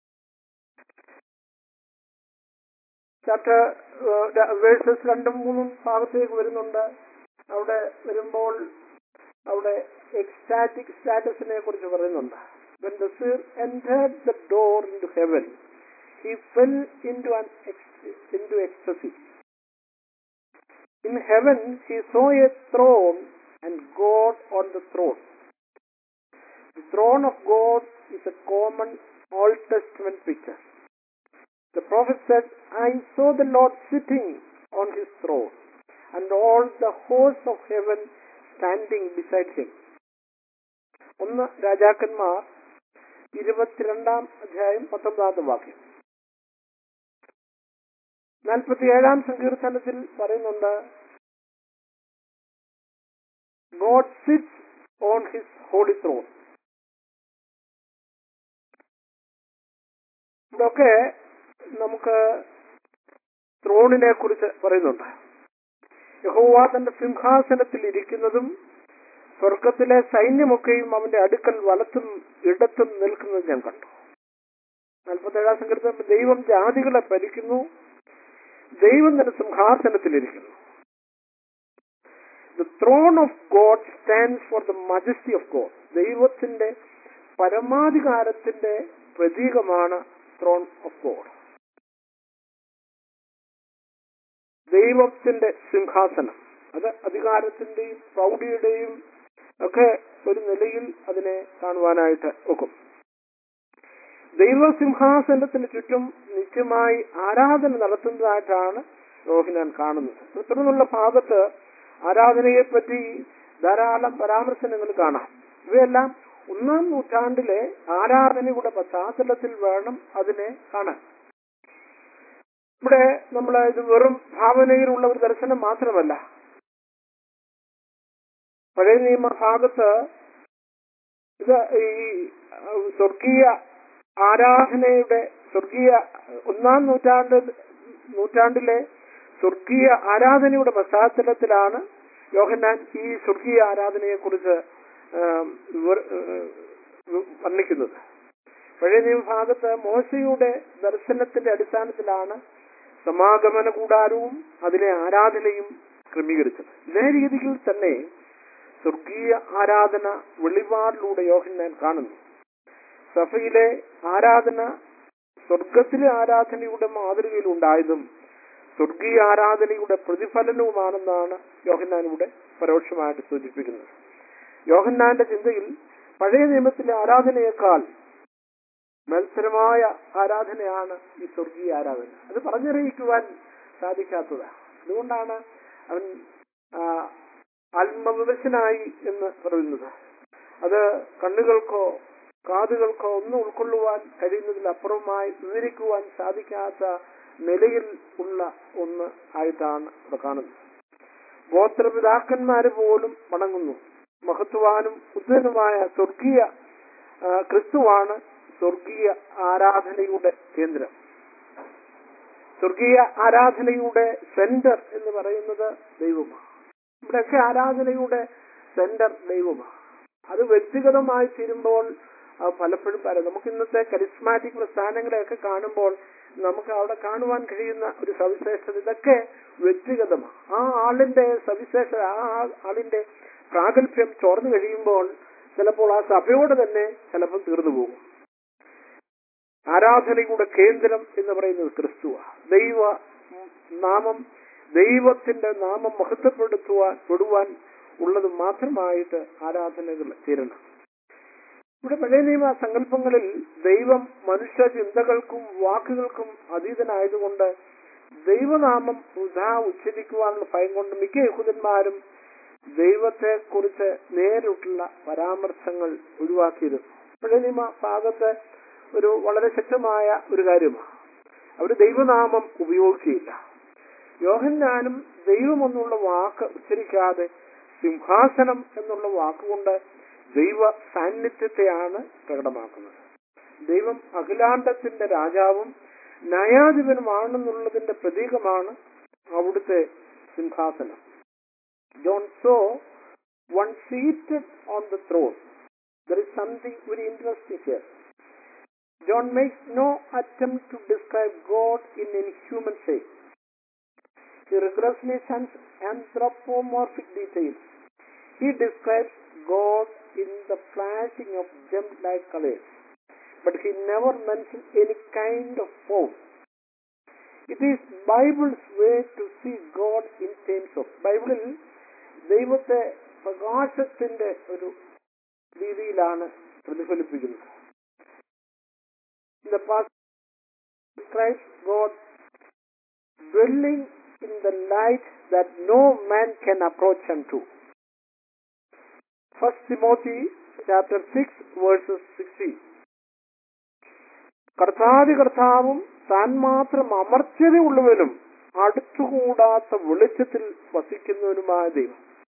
ചാപ്റ്റർ വേഴ്സസ് രണ്ടും മൂന്നും ഭാഗത്തേക്ക് വരുന്നുണ്ട് അവിടെ വരുമ്പോൾ അവിടെ എക്സ്റ്റാറ്റിക് സ്റ്റാറ്റസിനെ കുറിച്ച് പറയുന്നുണ്ട് when the seer entered the door into heaven he fell into an ex- into ecstasy in heaven he saw a throne and god on the throne the throne of god is a common old testament picture the prophet said i saw the lord sitting on his throne and all the hosts of heaven standing beside him ഒന്ന് രാജാക്കന്മാർ ഇരുപത്തിരണ്ടാം അധ്യായം പത്തൊമ്പതാമത്തെ വാക്യം നാൽപ്പത്തിയേഴാം സങ്കീർത്തനത്തിൽ പറയുന്നുണ്ട് God sits on his holy throne ഇതൊക്കെ നമുക്ക് ത്രോണിനെ കുറിച്ച് പറയുന്നുണ്ട് യഹോവ തന്റെ സിംഹാസനത്തിൽ ഇരിക്കുന്നതും സ്വർഗത്തിലെ സൈന്യമൊക്കെയും അവന്റെ അടുക്കൽ വലത്തും ഇടത്തും നിൽക്കുന്നത് ഞാൻ കണ്ടു നാൽപ്പത്തേഴാം സങ്കീർത്തനം ദൈവം ജാതികളെ ഭരിക്കുന്നു ദൈവം തന്റെ സിംഹാസനത്തിലിരിക്കുന്നു the throne of God stands for the majesty of God ദൈവത്തിന്റെ പരമാധികാരത്തിന്റെ പ്രതീകമാണ് ത്രോൺ ഓഫ് ഗോഡ് ദൈവത്തിന്റെ സിംഹാസനം അത് അധികാരത്തിന്റെയും പ്രൗഢിയുടെയും ഒക്കെ ഒരു നിലയിൽ അതിനെ കാണുവാനായിട്ട് ഒക്കും ദൈവസിംഹാസനത്തിന് ചുറ്റും നിത്യമായി ആരാധന നടത്തുന്നതായിട്ടാണ് യോഹിനാൻ കാണുന്നത് തുടർന്നുള്ള ഭാഗത്ത് ആരാധനയെപ്പറ്റി ധാരാളം പരാമർശനങ്ങൾ കാണാം ഇവയെല്ലാം ഒന്നാം നൂറ്റാണ്ടിലെ ആരാധനയുടെ പശ്ചാത്തലത്തിൽ വേണം അതിനെ കാണാൻ ഇവിടെ നമ്മൾ ഇത് വെറും ഭാവനയിലുള്ള ഒരു ദർശനം മാത്രമല്ല പഴയ നിയമ ഭാഗത്ത് ഇത് ഈ സ്വർഗീയ ആരാധനയുടെ സ്വർഗീയ ഒന്നാം നൂറ്റാണ്ട് നൂറ്റാണ്ടിലെ സ്വർഗീയ ആരാധനയുടെ പശ്ചാത്തലത്തിലാണ് യോഹന്നാൻ ഈ സ്വർഗീയ ആരാധനയെ കുറിച്ച് വർണ്ണിക്കുന്നത് പഴയ നിയമഭാഗത്ത് മോശയുടെ ദർശനത്തിന്റെ അടിസ്ഥാനത്തിലാണ് സമാഗമന കൂടാരവും അതിലെ ആരാധനയും ക്രമീകരിച്ചത് ഇതേ രീതിയിൽ തന്നെ സ്വർഗീയ ആരാധന വെളിപാടിലൂടെ യോഹന്നാൻ കാണുന്നു സഭയിലെ ആരാധന സ്വർഗത്തിലെ ആരാധനയുടെ മാതൃകയിൽ ഉണ്ടായതും സ്വർഗീയ ആരാധനയുടെ പ്രതിഫലനവുമാണെന്നാണ് യോഹന്നാൻ ഇവിടെ പരോക്ഷമായിട്ട് സൂചിപ്പിക്കുന്നത് യോഹന്നാന്റെ ചിന്തയിൽ പഴയ നിയമത്തിലെ ആരാധനയേക്കാൾ മത്സരമായ ആരാധനയാണ് ഈ സ്വർഗീയ ആരാധന അത് പറഞ്ഞറിയിക്കുവാൻ സാധിക്കാത്തതാണ് അതുകൊണ്ടാണ് അവൻ ആത്മവിവശനായി എന്ന് പറയുന്നത് അത് കണ്ണുകൾക്കോ കാതുകൾക്കോ ഒന്നും ഉൾക്കൊള്ളുവാൻ കഴിയുന്നതിൽ അപ്പുറമായി വിവരിക്കുവാൻ സാധിക്കാത്ത നിലയിൽ ഉള്ള ഒന്ന് ആയിട്ടാണ് ഇവിടെ കാണുന്നത് ഗോത്രപിതാക്കന്മാര് പോലും വണങ്ങുന്നു മഹത്വാനും ഉദ്ധനുമായ സ്വർഗീയ ക്രിസ്തുവാണ് സ്വർഗീയ ആരാധനയുടെ കേന്ദ്രം സ്വർഗീയ ആരാധനയുടെ സെന്റർ എന്ന് പറയുന്നത് ദൈവമാണ് ഇവിടെയൊക്കെ ആരാധനയുടെ സെന്റർ ദൈവമാണ് അത് വ്യക്തിഗതമായി തീരുമ്പോൾ പലപ്പോഴും പറയാം നമുക്ക് ഇന്നത്തെ കരിസ്മാറ്റിക് പ്രസ്ഥാനങ്ങളെയൊക്കെ കാണുമ്പോൾ നമുക്ക് അവിടെ കാണുവാൻ കഴിയുന്ന ഒരു സവിശേഷത ഇതൊക്കെ വ്യക്തിഗതമാണ് ആ ആളിന്റെ സവിശേഷത ആ ആ- ആളിന്റെ പ്രാഗൽഭ്യം ചോർന്നു കഴിയുമ്പോൾ ചിലപ്പോൾ ആ സഭയോട് തന്നെ ചിലപ്പോൾ തീർന്നു പോകും ആരാധനയുടെ കേന്ദ്രം എന്ന് പറയുന്നത് ക്രിസ്തുവാ ദൈവ നാമം ദൈവത്തിന്റെ നാമം മഹത്വപ്പെടുത്തുവാൻ പെടുവാൻ ഉള്ളത് മാത്രമായിട്ട് ആരാധനകൾ തീരണം ഇവിടെ പഴയ നിയമ സങ്കല്പങ്ങളിൽ ദൈവം മനുഷ്യ ചിന്തകൾക്കും വാക്കുകൾക്കും അതീതനായതുകൊണ്ട് ദൈവനാമം വൃഥാ ഉച്ചരിക്കുവാനുള്ള ഭയം കൊണ്ട് മിക്ക യഹൂദന്മാരും ദൈവത്തെ കുറിച്ച് നേരിട്ടുള്ള പരാമർശങ്ങൾ ഒഴിവാക്കിയിരുന്നു പഴയ നിയമ ഭാഗത്ത് ഒരു വളരെ ശക്തമായ ഒരു കാര്യമാണ് അവർ ദൈവനാമം ഉപയോഗിക്കുകയില്ല യോഹന്നാനും ദൈവം എന്നുള്ള വാക്ക് ഉച്ചരിക്കാതെ സിംഹാസനം എന്നുള്ള വാക്കുകൊണ്ട് ദൈവ സാന്നിധ്യത്തെയാണ് പ്രകടമാക്കുന്നത് ദൈവം അഖിലാണ്ടത്തിന്റെ രാജാവും ന്യായാധിപനുമാണെന്നുള്ളതിന്റെ പ്രതീകമാണ് അവിടുത്തെ സിംഹാസനം John saw one seated on the throne there is something very interesting here John makes no attempt to describe God in any human shape. He rigorously shuns anthropomorphic details. He describes God in the flashing of gem-like colors, but he never mentions any kind of form. It is Bible's way to see God in terms of ബൈബിളിൽ ദൈവത്തെ പ്രകാശത്തിന്റെ ഒരു രീതിയിലാണ് പ്രതിഫലിപ്പിക്കുന്നത് in the past describes God dwelling in the light that no man can approach unto. First Timothy chapter 6 verses 16. കർത്താതി കർത്താവും താൻ മാത്രം അമർത്യതയുള്ളവനും അടുത്തുകൂടാത്ത വെളിച്ചത്തിൽ വസിക്കുന്നവനുമായ ദൈവം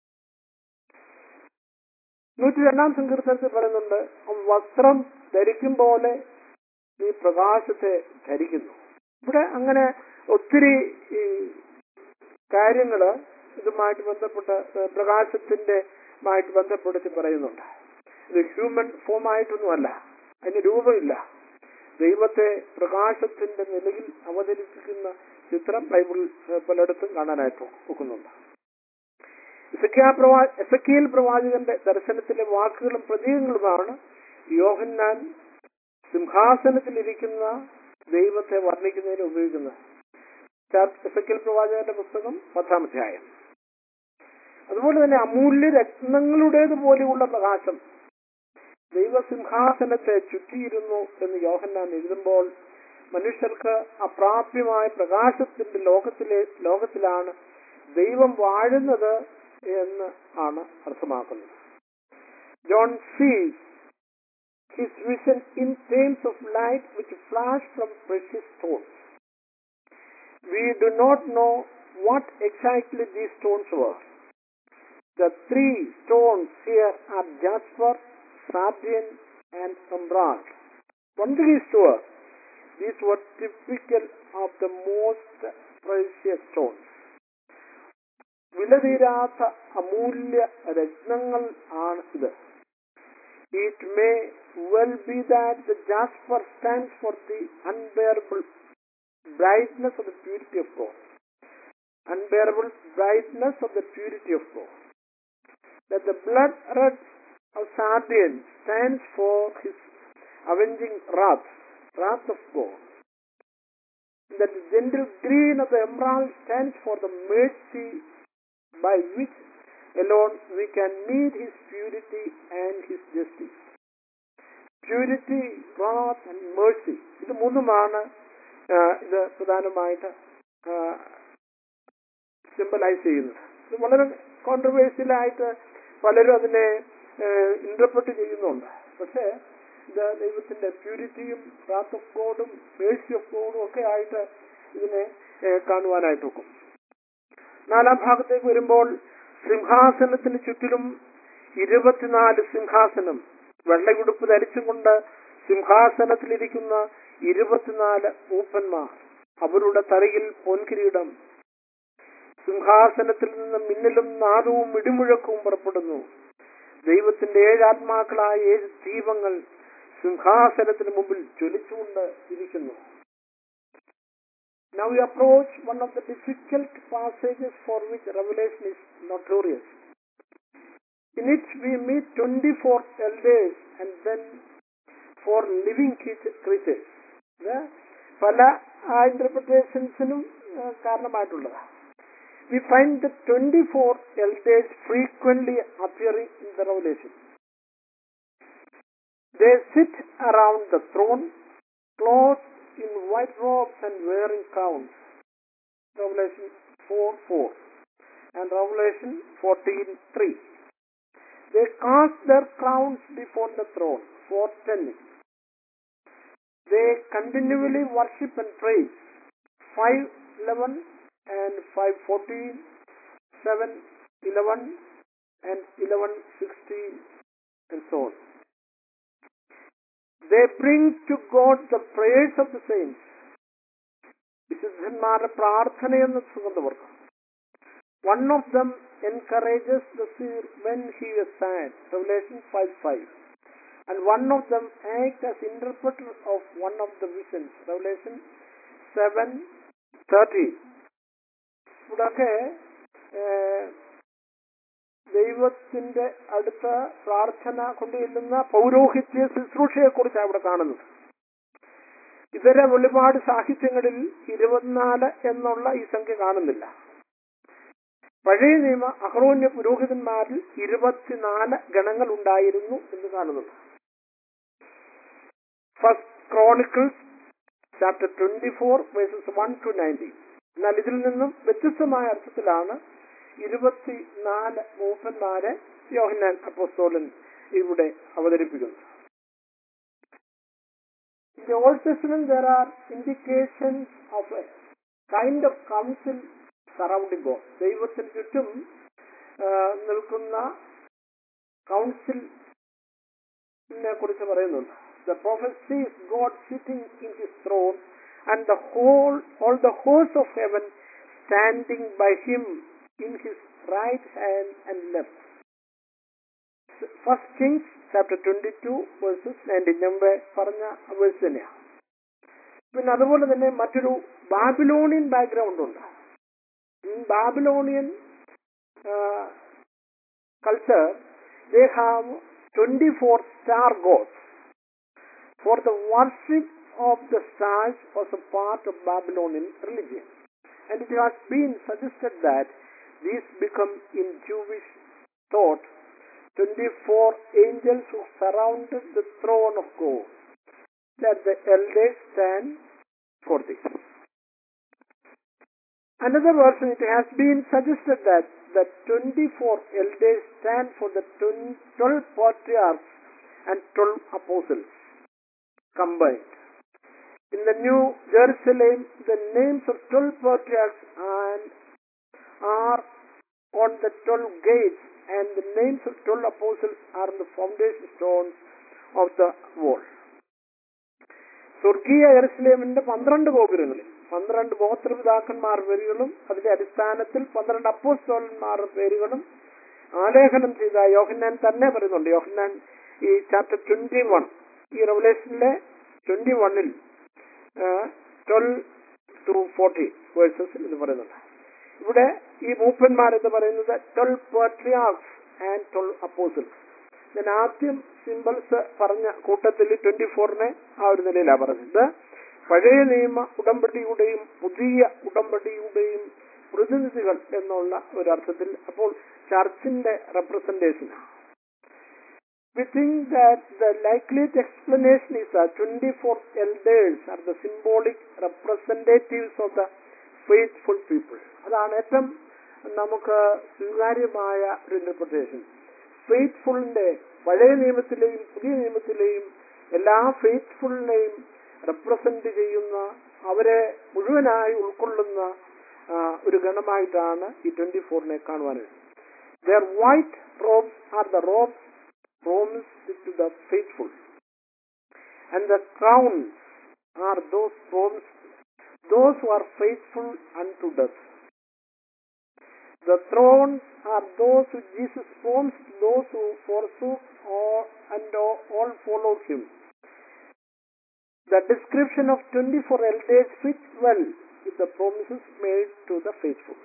നൂറ്റി രണ്ടാം സങ്കീർത്തനത്തിൽ പറയുന്നുണ്ട് വസ്ത്രം ധരിക്കും പോലെ ഈ പ്രകാശത്തെ ധരിക്കുന്നു ഇവിടെ അങ്ങനെ ഒത്തിരി ഈ കാര്യങ്ങള് ഇതുമായിട്ട് ബന്ധപ്പെട്ട് ഏഹ് പ്രകാശത്തിന്റെ മായിട്ട് ബന്ധപ്പെടുത്തി പറയുന്നുണ്ട് ഇത് ഹ്യൂമൻ ഫോം ആയിട്ടൊന്നുമല്ല അതിന് രൂപമില്ല ദൈവത്തെ പ്രകാശത്തിന്റെ നിലയിൽ അവതരിപ്പിക്കുന്ന ചിത്രം ബൈബിൾ ഏഹ് പലയിടത്തും കാണാനായിട്ട് ഒക്കുന്നുണ്ട് എസക്കിയാ പ്രവാ എസക്കിയൽ പ്രവാചകന്റെ ദർശനത്തിലെ വാക്കുകളും പ്രതീകങ്ങളുമാണ് യോഹന്നാൻ സിംഹാസനത്തിലിരിക്കുന്ന ദൈവത്തെ വർണ്ണിക്കുന്നതിന് ഉപയോഗിക്കുന്നത് എസക്കിയൽ പ്രവാചകന്റെ പുസ്തകം പത്താം അധ്യായം അതുപോലെ തന്നെ അമൂല്യ രത്നങ്ങളുടേതുപോലെയുള്ള പ്രകാശം ദൈവസിംഹാസനത്തെ ചുറ്റിയിരുന്നു എന്ന് യോഹന്നാൻ എഴുതുമ്പോൾ മനുഷ്യർക്ക് അപ്രാപ്യമായ പ്രകാശത്തിന്റെ ലോകത്തിലെ ലോകത്തിലാണ് ദൈവം വാഴുന്നത് എന്ന് ആണ് അർത്ഥമാക്കുന്നത് ജോൺ സീസ് his vision in terms of light which flashed from precious stones. We do not know what exactly these stones were. The three stones here are jasper, sardian, and emerald. One thing is sure, these were typical of the most precious stones. വിലതീരാത്ത അമൂല്യ രത്നങ്ങൾ ആണ് ഇത് it may well be that the jasper stands for the unbearable brightness of the purity of God. Unbearable brightness of the purity of God. That the blood red of Sardian stands for his avenging wrath, wrath of God. That the gentle green of the emerald stands for the mercy by which alone we can meet his purity and his justice. Purity, wrath and mercy. ഇത് മൂന്നുമാണ് ആ, ഇത് പ്രധാനമായിട്ട് symbolise ചെയ്യുന്നത് ഇത് വളരെ കോൺട്രവേഴ്സ്യലായിട്ട് പലരും അതിനെ ഇന്റർപ്രറ്റ് ചെയ്യുന്നുണ്ട് പക്ഷേ ഇത് ദൈവത്തിന്റെ പ്യൂരിറ്റിയും റാത്ത് ഓഫ് ഗോഡും മേഴ്സി ഓഫ് ഗോഡും ഒക്കെ ആയിട്ട് ഇതിനെ ഏ, കാണുവാനായിട്ട് ഒക്കും നാലാം ഭാഗത്തേക്ക് വരുമ്പോൾ സിംഹാസനത്തിന് ചുറ്റിലും ഇരുപത്തിനാല് സിംഹാസനം വെള്ളയുടുപ്പ് ധരിച്ചുകൊണ്ട് സിംഹാസനത്തിലിരിക്കുന്ന ഇരുപത്തിനാല് മൂപ്പന്മാർ അവരുടെ തലയിൽ പൊൻകിരീടം സിംഹാസനത്തിൽ നിന്ന് മിന്നലും നാദവും ഇടിമുഴക്കവും പുറപ്പെടുന്നു ദൈവത്തിന്റെ ഏഴ് ആത്മാക്കളായ ഏഴ് ദീപങ്ങൾ സിംഹാസനത്തിന് മുമ്പിൽ ജ്വലിച്ചുകൊണ്ട് ഇരിക്കുന്നു Now we approach one of the difficult passages for which Revelation is notorious. In it we meet 24 elders and then four living creature- creatures. ഇത് പല ഇന്റർപ്രിട്ടേഷൻസിനും കാരണമായിട്ടുള്ളതാണ് we find the 24 elders frequently appearing in the Revelation. They sit around the throne, clothed in white robes and wearing crowns. Revelation 4 4 and Revelation 14 3. They cast their crowns before the throne, 410. They continually worship and praise. 511 and 514, 711 and 1116 and so on. They bring to God the prayers of the saints. വിശുദ്ധന്മാരുടെ പ്രാർത്ഥനയെന്ന് സുഗന്ധവർക്കും one of them encourages the seer when he was sad revelation 5 5 and one of them act as interpreter of one of the visions revelation 7 13 ഇവിടൊക്കെ ഏഹ്, ദൈവത്തിന്റെ അടുത്ത പ്രാർത്ഥന കൊണ്ട് ചെല്ലുന്ന പൗരോഹിത്യ ശുശ്രൂഷയെ കുറിച്ചാണ് ഇവിടെ കാണുന്നത് ഇതര വെളിപാട് സാഹിത്യങ്ങളിൽ ഇരുപത്തിനാല് എന്നുള്ള ഈ സംഖ്യ കാണുന്നില്ല പഴയ നിയമ അഹ്റോന്യ പുരോഹിതന്മാരിൽ ഇരുപത്തിനാല് ഗണങ്ങൾ ഉണ്ടായിരുന്നു എന്ന് കാണുന്നുണ്ട് first Chronicles chapter twenty four verses one to nineteen എന്നാൽ ഇതിൽ നിന്നും വ്യത്യസ്തമായ അർത്ഥത്തിലാണ് ഇരുപത്തിനാല് മൂപ്പന്മാരെ യോഹന്നാൻ അപ്പോസ്തോലൻ ഇവിടെ അവതരിപ്പിക്കുന്നത് In the Old Testament, there are indications of a kind of council surrounding God. ദൈവത്തിന് ചുറ്റും ആ, നിൽക്കുന്ന കൗൺസിലിനെ കുറിച്ച് പറയുന്നുണ്ട് The prophet sees God sitting in his throne and the whole, all the hosts of heaven standing by him in his right hand and left. First Kings chapter twenty two verses nineteen ഞാൻ മുമ്പേ പറഞ്ഞ verse തന്നെയാണ് പിന്നെ അതുപോലെ തന്നെ മറ്റൊരു Babylonian background ഉണ്ട് Babylonian culture they have twenty four star gods for the worship of the stars was a part of Babylonian religion and it has been suggested that these become in Jewish thought 24 angels who surrounded the throne of God, that the elders stand for this. Another version, it has been suggested that the 24 elders stand for the 12 patriarchs and 12 apostles combined. In the New Jerusalem, the names of 12 patriarchs and are on the 12 gates and the names of 12 apostles are on the foundation stones of the wall. സ്വർഗീയ എറുസലേമിന്റെ പന്ത്രണ്ട് ഗോപുരങ്ങളിൽ പന്ത്രണ്ട് ഗോത്രപിതാക്കന്മാർ പേരുകളും അതിന്റെ അടിസ്ഥാനത്തിൽ പന്ത്രണ്ട് അപ്പോസ്തോലന്മാരുടെ പേരുകളും ആലേഖനം ചെയ്ത യോഹന്നാൻ തന്നെ പറയുന്നുണ്ട് യോഹന്നാൻ ഈ ചാപ്റ്റർ ട്വന്റി വൺ ഈ റെവലേഷനിലെ ട്വന്റി വണ്ണിൽ ട്വൽവ് ടു ഫോർട്ടി വേഴ്സസ് എന്ന് പറയുന്നുണ്ട് ഇവിടെ ഈ മൂപ്പന്മാർ എന്ന് പറയുന്നത് twelve patriarchs and twelve apostles ഞാൻ ആദ്യം സിമ്പിൾസ് പറഞ്ഞ കൂട്ടത്തിൽ ട്വന്റി ഫോറിനെ ആ ഒരു നിലയിലാണ് പറഞ്ഞത് പഴയ നിയമ ഉടമ്പടിയുടെയും പുതിയ ഉടമ്പടിയുടെയും പ്രതിനിധികൾ എന്നുള്ള ഒരു അർത്ഥത്തിൽ അപ്പോൾ ചർച്ചിന്റെ റെപ്രസെന്റേഷനാണ് We think that the likeliest explanation is that 24 elders are the symbolic representatives of the faithful people. അതാണ് ഏറ്റവും നമുക്ക് സ്വീകാര്യമായ ഒരു ഇന്റർപ്രിട്ടേഷൻ ഫെയ്ത്ത്ഫുളിന്റെ പഴയ നിയമത്തിലെയും പുതിയ നിയമത്തിലെയും എല്ലാ ഫെയ്ത്ത്ഫുളിനെയും റെപ്രസെന്റ് ചെയ്യുന്ന അവരെ മുഴുവനായി ഉൾക്കൊള്ളുന്ന ആ, ഒരു ഗണമായിട്ടാണ് ഈ ട്വന്റി ഫോറിനെ കാണുവാനായിട്ട് their white robes are the robes promised to the faithful. And the crowns are those promised, those who are faithful unto death. The thrones are those who Jesus promised, those who forsook all and all, all followed him. The description of 24 elders fits well with the promises made to the faithful.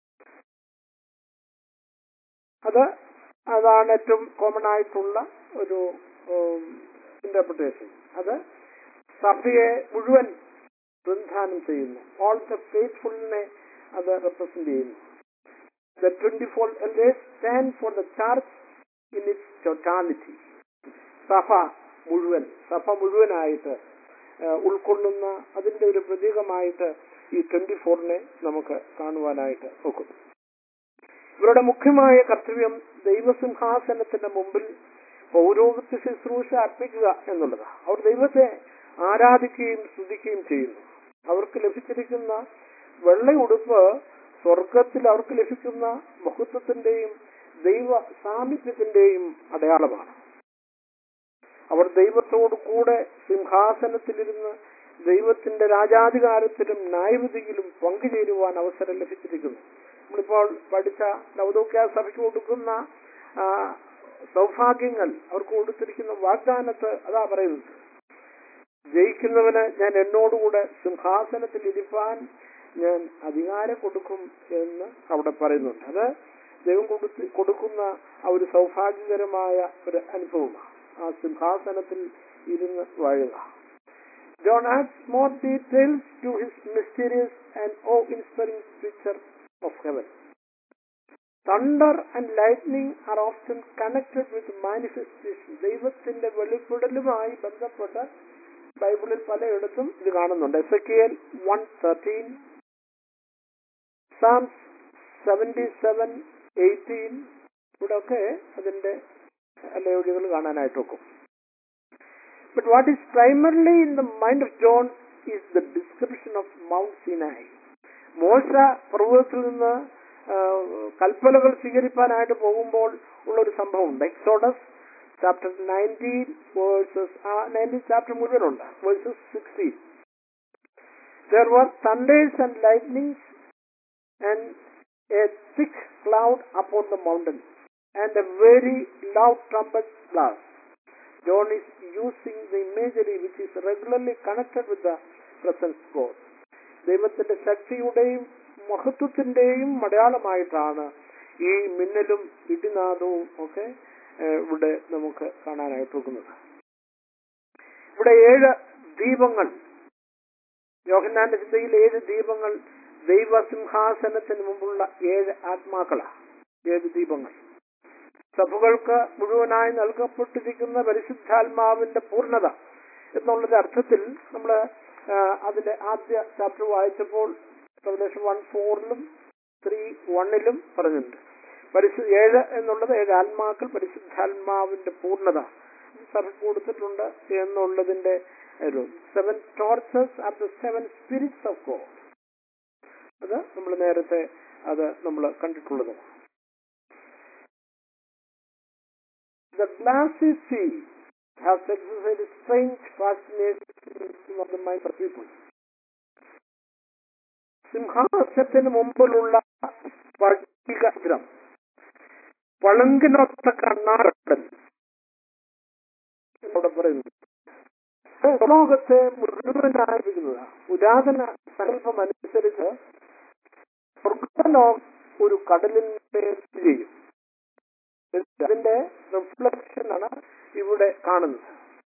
അത് അതാണ് ഏറ്റവും common ആയിട്ടുള്ള ഒരു interpretation അത് സഭയെ മുഴുവൻ പ്രതിനിധാനം ചെയ്യുന്നു ഓൾ ദ ഫെയ്ത്ത്ഫുളിനെ അത് റെപ്രസെന്റ് ചെയ്യുന്നു the twenty four stand for the church in its totality സഭ മുഴുവൻ സഭ മുഴുവനായിട്ട് ഏഹ്, ഉൾക്കൊള്ളുന്ന അതിന്റെ ഒരു പ്രതീകമായിട്ട് ഈ ട്വന്റി ഫോറിനെ നമുക്ക് കാണുവാനായിട്ട് ഒക്കും ഇവരുടെ മുഖ്യമായ കർത്തവ്യം ദൈവസിംഹാസനത്തിന്റെ മുമ്പിൽ പൗരോഹിത്യ ശുശ്രൂഷ അർപ്പിക്കുക എന്നുള്ളതാണ് അവർ ദൈവത്തെ ആരാധിക്കുകയും സ്തുതിക്കുകയും ചെയ്യുന്നു അവർക്ക് ലഭിച്ചിരിക്കുന്ന വെള്ള ഉടുപ്പ് സ്വർഗത്തിൽ അവർക്ക് ലഭിക്കുന്ന മഹത്വത്തിന്റെയും ദൈവ സാമീപ്യത്തിന്റെയും അടയാളമാണ് അവർ ദൈവത്തോടു കൂടെ സിംഹാസനത്തിലിരുന്ന് ദൈവത്തിന്റെ രാജാധികാരത്തിലും ന്യായവിധിയിലും പങ്കുചേരുവാൻ അവസരം ലഭിച്ചിരിക്കുന്നു നമ്മളിപ്പോൾ പഠിച്ച ലൗദോക്യ സഭയ്ക്ക് കൊടുക്കുന്ന ആ, സൗഭാഗ്യങ്ങൾ അവർക്ക് കൊടുത്തിരിക്കുന്ന വാഗ്ദാനത്ത് അതാ പറയുന്നത് ജയിക്കുന്നവന് ഞാൻ എന്നോടുകൂടെ സിംഹാസനത്തിൽ ഇരിപ്പാൻ ഞാൻ അധികാരം കൊടുക്കും എന്ന് അവിടെ പറയുന്നുണ്ട് അത് ദൈവം കൊടുത്ത് കൊടുക്കുന്ന ആ ഒരു സൗഭാഗ്യകരമായ ഒരു അനുഭവമാണ് ആ സിംഹാസനത്തിൽ ഇരുന്ന് വാഴുക John adds more details to his mysterious and awe-inspiring picture of heaven. Thunder and lightning are often connected with manifestation. ദൈവത്തിന്റെ വെളിപ്പെടലുമായി ബന്ധപ്പെട്ട് ബൈബിളിൽ പലയിടത്തും ഇത് കാണുന്നുണ്ട് Ezekiel one thirteen Psalms seventy seven eighteen ഇവിടെയൊക്കെ അതിന്റെ അലയോഗ്യകൾ കാണാനായിട്ട് നോക്കും But what is primarily in the mind of John is the description of Mount Sinai. മോശ പർവ്വതത്തിൽ നിന്ന് ആ, കൽപ്പനകൾ സ്വീകരിപ്പാനായിട്ട് പോകുമ്പോൾ ഉള്ള ഒരു സംഭവമുണ്ട് എക്സോഡസ് ചാപ്റ്റർ നയൻറ്റീൻ വേഴ്സസ് ആ നയൻറ്റീൻ ചാപ്റ്റർ മുഴുവനുണ്ട് verses sixteen there were thunders and lightnings and a thick cloud upon the mountain and a very loud trumpet blast John is using the imagery which is regularly connected with the presence of God. ദൈവത്തിന്റെ ശക്തിയുടെയും മഹത്വത്തിന്റെയും അടയാളമായിട്ടാണ് ഈ മിന്നലും ഇടിനാദവും ഒക്കെ ഏഹ്, ഇവിടെ നമുക്ക് കാണാനായിട്ട് പോകുന്നത് ഇവിടെ ഏഴ് ദീപങ്ങൾ യോഹന്നാന്റെ ചിന്തയിൽ ഏഴ് ദീപങ്ങൾ ദൈവസിംഹാസനത്തിന് മുമ്പുള്ള ഏഴ് ആത്മാക്കളാണ് ഏഴ് ദീപങ്ങൾ സഭകൾക്ക് മുഴുവനായി നൽകപ്പെട്ടിരിക്കുന്ന പരിശുദ്ധാത്മാവിന്റെ പൂർണ്ണത എന്നുള്ളത് അർത്ഥത്തിൽ നമ്മൾ അതിന്റെ ആദ്യ ചാപ്റ്റർ വായിച്ചപ്പോൾ റവലേഷൻ വൺ ഫോറിലും ത്രീ വണ്ണിലും പറഞ്ഞിട്ടുണ്ട് പരിശു ഏഴ് എന്നുള്ളത് ഏഴ് ആത്മാക്കൾ പരിശുദ്ധാത്മാവിന്റെ പൂർണ്ണത സഭയ്ക്ക് കൊടുത്തിട്ടുണ്ട് എന്നുള്ളതിന്റെ ഒരു seven torches are the seven spirits of God അത് നമ്മൾ നേരത്തെ അത് നമ്മൾ കണ്ടിട്ടുള്ളതാണ് The glassy sea has exercised strange fascination of the minds of people. സിംഹാസനത്തിന് മുമ്പിലുള്ള സ്ഫടികം പളുങ്കിനൊത്ത കണ്ണാറക്കടൽ ഇവിടെ പറയുന്നു അത് ലോകത്തെ മുഴുവനായിരിക്കുന്നത് പുരാതന സങ്കല്പം അനുസരിച്ച് സ്വർഗലോകം ഒരു കടലിന്റെ ചെയ്യും അതിന്റെ റിഫ്ലക്ഷൻ ആണ് ഇവിടെ കാണുന്നത്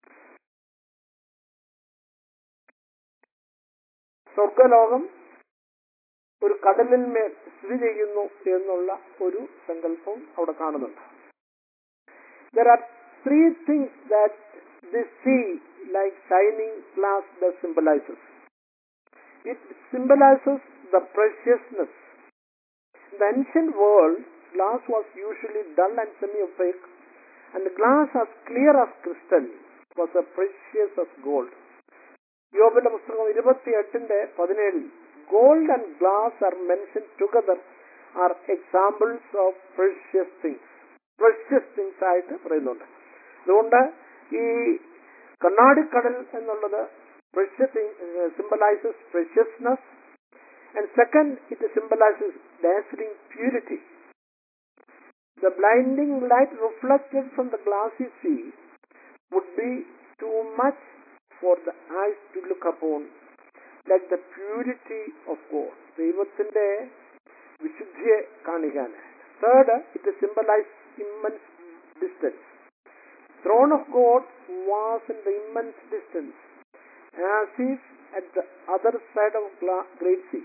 സ്വർഗലോകം ഒരു കടലിന്മേൽ സ്ഥിതി ചെയ്യുന്നു എന്നുള്ള ഒരു സങ്കല്പം അവിടെ കാണുന്നുണ്ട് there are three things that this sea like shining glass the symbolises it symbolises the preciousness In the ancient world, glass was usually dull and semi-opaque, and glass as clear as crystal was as precious as gold. യോബിന്റെ പുസ്തകം ഇരുപത്തിയെട്ടിന്റെ പതിനേഴിൽ gold and glass are mention together are examples of precious things precious things ആയിട്ട് പറയുന്നുണ്ട് അതുകൊണ്ട് ഈ കണ്ണാടിക്കടൽ എന്നുള്ളത് symbolises preciousness And second, it symbolizes dazzling purity. The blinding light reflected from the glassy sea would be too much for the eyes to look upon, like the purity of God ദൈവത്തിന്റെ വിശുദ്ധിയെ കാണിക്കാൻ third it symbolise immense distance throne of God was in the immense distance, as if at the other side of gla- great sea.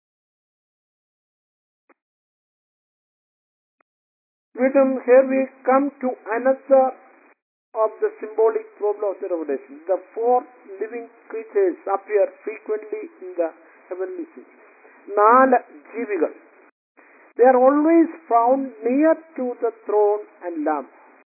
Wisdom, here we come to another of the symbolic problem of the revelation. The four living creatures appear frequently in the heavenly city. നാല് ജീവികൾ they are always found near to the throne and lamp.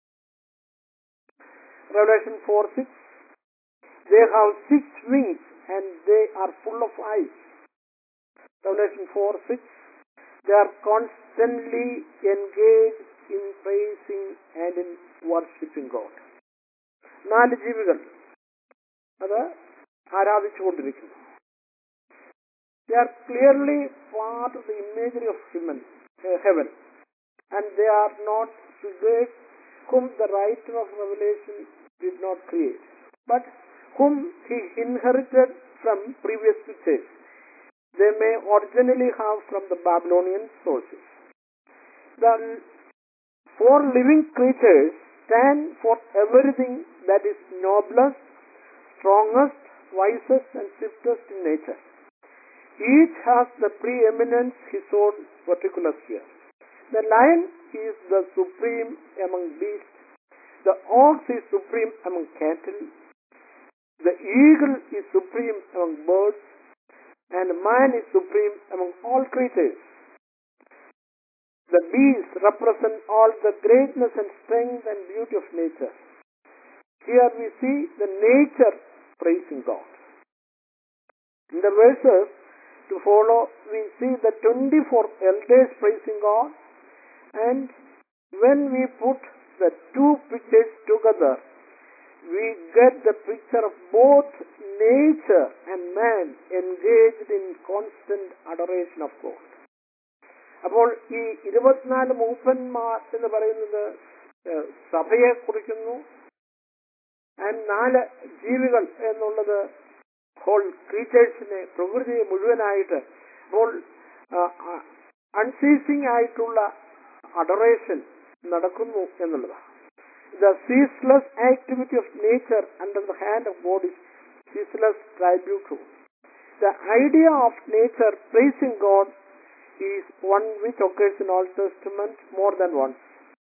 Revelation 4 6. They have six wings and they are full of eyes. Revelation 4 6. They are constantly engaged in praising and in worshipping God. നാല് ജീവികൾ അത് ആരാധിച്ചുകൊണ്ടിരിക്കുന്നു They are clearly part of the imagery of human, uh, heaven and they are not figures whom the writer of Revelation did not create, but whom he inherited from previous scriptures. They may originally have from the Babylonian sources. The four living creatures stand for everything that is noblest, strongest, wisest, and swiftest in nature. Each has the preeminence his own particular sphere. The lion is the supreme among beasts. The ox is supreme among cattle. The eagle is supreme among birds. And man is supreme among all creatures. The beasts represent all the greatness and strength and beauty of nature. Here we see the nature praising God. In the verses to follow, we see the 24 elders praising God and when we put the two pictures together, we get the picture of both nature and man engaged in constant adoration of God. അപ്പോൾ ഈ ഇരുപത്തിനാല് മൂപ്പന്മാർ എന്ന് പറയുന്നത് ഏഹ്, സഭയെ കുറിക്കുന്നു and നാല് ജീവികൾ എന്നുള്ളത് ഹോൾ ക്രീച്ചേഴ്സിനെ പ്രകൃതിയെ മുഴുവനായിട്ട് അപ്പോൾ അൺസീസിംഗ് ആയിട്ടുള്ള അഡറേഷൻ നടക്കുന്നു എന്നുള്ളതാണ് the ceaseless activity of nature under the hand of God is ceaseless tribute the idea of nature praising God is one which occurs in Old Testament more than once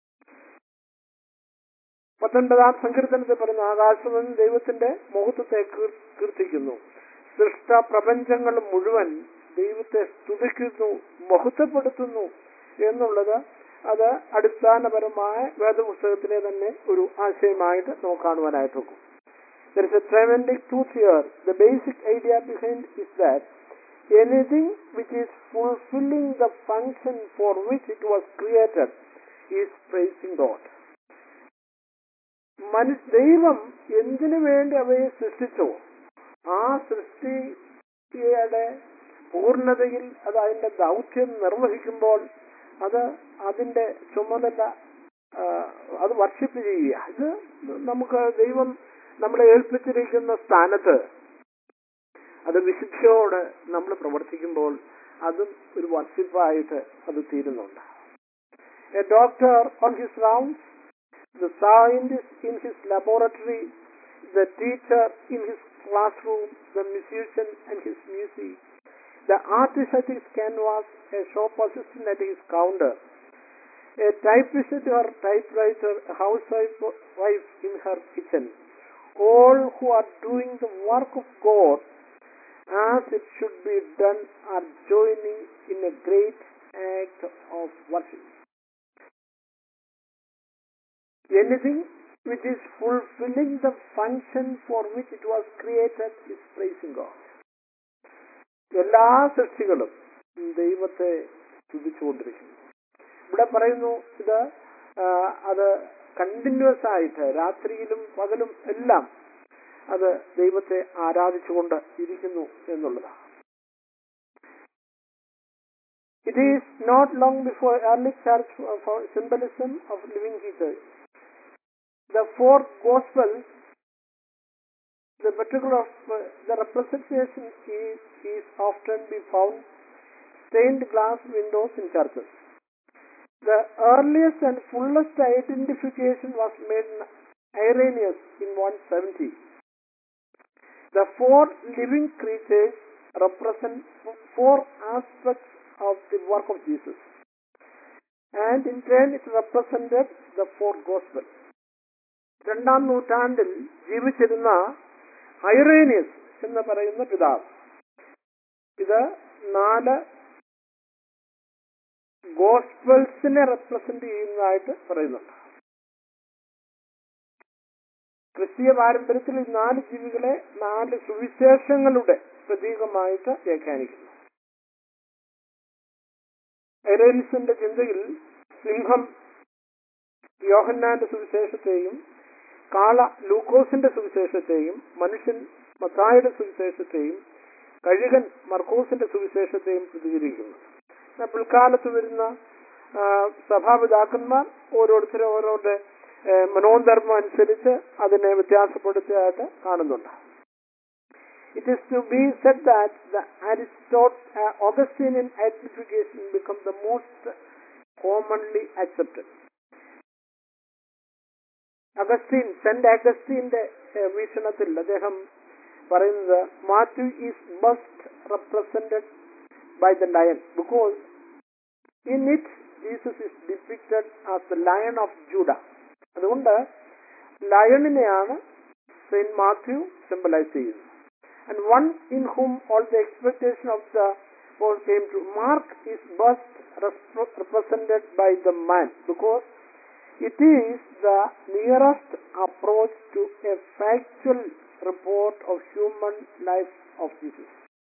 പത്തൊൻപതാം സങ്കീർത്തനത്തിൽ പറയുന്ന ആകാശമെന്ന് ദൈവത്തിന്റെ മുഹൂർത്തത്തെ കീർ- കീർത്തിക്കുന്നു സൃഷ്ട പ്രപഞ്ചങ്ങൾ മുഴുവൻ ദൈവത്തെ സ്തുതിക്കുന്നു മഹത്വപ്പെടുത്തുന്നു എന്നുള്ളത് അത് അടിസ്ഥാനപരമായ വേദപുസ്തകത്തിലെ തന്നെ ഒരു ആശയമായിട്ട് നമുക്ക് കാണുവാനായിട്ട് നോക്കും There is a tremendous truth here. The basic idea behind is that anything which is fulfilling the function for which it was created is praising God. Manu ദൈവം എന്തിനു വേണ്ടി അവയെ സൃഷ്ടിച്ചോ ആ സൃഷ്ടിയുടെ പൂർണ്ണതയിൽ അത് അതിന്റെ ദൗത്യം നിർവഹിക്കുമ്പോൾ അത് അതിന്റെ ചുമതല ആ, അത് വർഷിപ്പ് ചെയ്യുക ഇത് നമുക്ക് ദൈവം നമ്മളെ ഏൽപ്പിച്ചിരിക്കുന്ന സ്ഥാനത്ത് അത് വിശുദ്ധിയോട് നമ്മൾ പ്രവർത്തിക്കുമ്പോൾ അതും ഒരു വർഷിപ്പായിട്ട് അത് തീരുന്നുണ്ട് a doctor on his rounds the scientist in his laboratory, the teacher in his classroom, the musician and his music, the artist at his canvas, a shop assistant at his counter, a typist at her typewriter, a housewife wife in her kitchen, all who are doing the work of God as it should be done are joining in a great act of worship. Anything which is fulfilling the function for which it was created is praising God. എല്ലാ സൃഷ്ടികളും ദൈവത്തെ സ്തുതിച്ചുകൊണ്ടിരിക്കുന്നു ഇവിടെ പറയുന്നു ഇത് ആ, അത് continuous ആയിട്ട് രാത്രിയിലും പകലും എല്ലാം അത് ദൈവത്തെ ആരാധിച്ചുകൊണ്ട് ഇരിക്കുന്നു എന്നുള്ളതാണ് It is not long before early church for symbolism of living Jesus. The four Gospels, the particular of uh, the representation is, is often be found stained glass windows in churches. The earliest and fullest identification was made in Irenaeus in 170. The four living creatures represent four aspects of the work of Jesus. And in turn it represented the four gospels. രണ്ടാം നൂറ്റാണ്ടിൽ ജീവിച്ചിരുന്ന Irenaeus എന്ന് പറയുന്ന പിതാവ് ഇത് നാല് ഗോസ്പൽസിനെ represent ചെയ്യുന്നതായിട്ട് പറയുന്നുണ്ട് ക്രിസ്തീയ പാരമ്പര്യത്തിൽ ഈ നാല് ജീവികളെ നാല് സുവിശേഷങ്ങളുടെ പ്രതീകമായിട്ട് വ്യാഖ്യാനിക്കുന്നു ഐറേനിസിന്റെ ചിന്തയിൽ സിംഹം യോഹന്നാന്റെ സുവിശേഷത്തെയും കാള ലൂക്കോസിന്റെ സുവിശേഷത്തെയും മനുഷ്യൻ മത്തായുടെ സുവിശേഷത്തെയും കഴുകൻ മർക്കോസിന്റെ സുവിശേഷത്തെയും പ്രതികരിക്കുന്നു എന്നാൽ പിൽക്കാലത്ത് വരുന്ന ആ, സഭാപിതാക്കന്മാർ ഓരോരുത്തരും ഓരോരുടെ ഏ, മനോധർമ്മം അനുസരിച്ച് അതിനെ വ്യത്യാസപ്പെടുത്തിയായിട്ട് കാണുന്നുണ്ട് It is to be said that the Aristotle, uh, Augustinian identification become the most commonly accepted. Augustine saint അഗസ്റ്റീന്റെ ഏഹ്, വീക്ഷണത്തിൽ അദ്ദേഹം പറയുന്നത് Matthew is best represented by the lion because in it Jesus is depicted as the lion of Judah അതുകൊണ്ട് ലയണിനെയാണ് saint Matthew symbolise ചെയ്യുന്നത് and one in whom all the expectation of the world came to. Mark is best rep- represented by the man because it is the nearest approach to a factual report of human life of Jesus.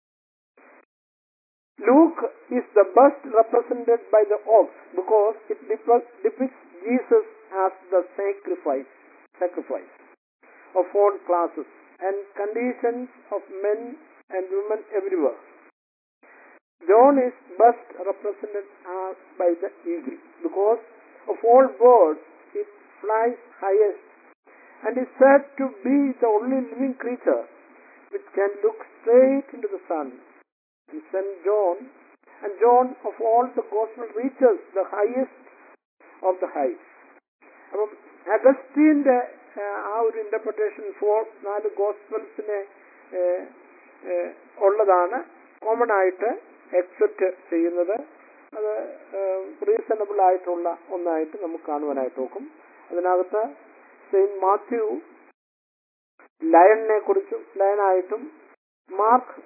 Luke is the best represented by the ox because it dep- depicts Jesus as the sacrifice, sacrifice of all classes and conditions of men and women everywhere. John is best represented as by the eagle because of all birds it flies highest and is said to be the only living creature which can look straight into the sun. And St. John and John of all the gospel reaches the highest of the heights. അപ്പം അഗസ്റ്റീന്റെ ഏഹ്, ആ ഒരു interpretation four നാല് ഗോസ്പൽസിനെ ഏഹ്, ഏഹ്, ഉള്ളതാണ് common ആയിട്ട് except ചെയ്യുന്നത് അത് reasonable ആയിട്ടുള്ള ഒന്നായിട്ട് നമുക്ക് കാണുവാനായിട്ട് നോക്കും അതിനകത്ത് സെയിന്റ് മാത്യു ലയണിനെ കുറിച്ചും ലയനായിട്ടും മാർക്ക്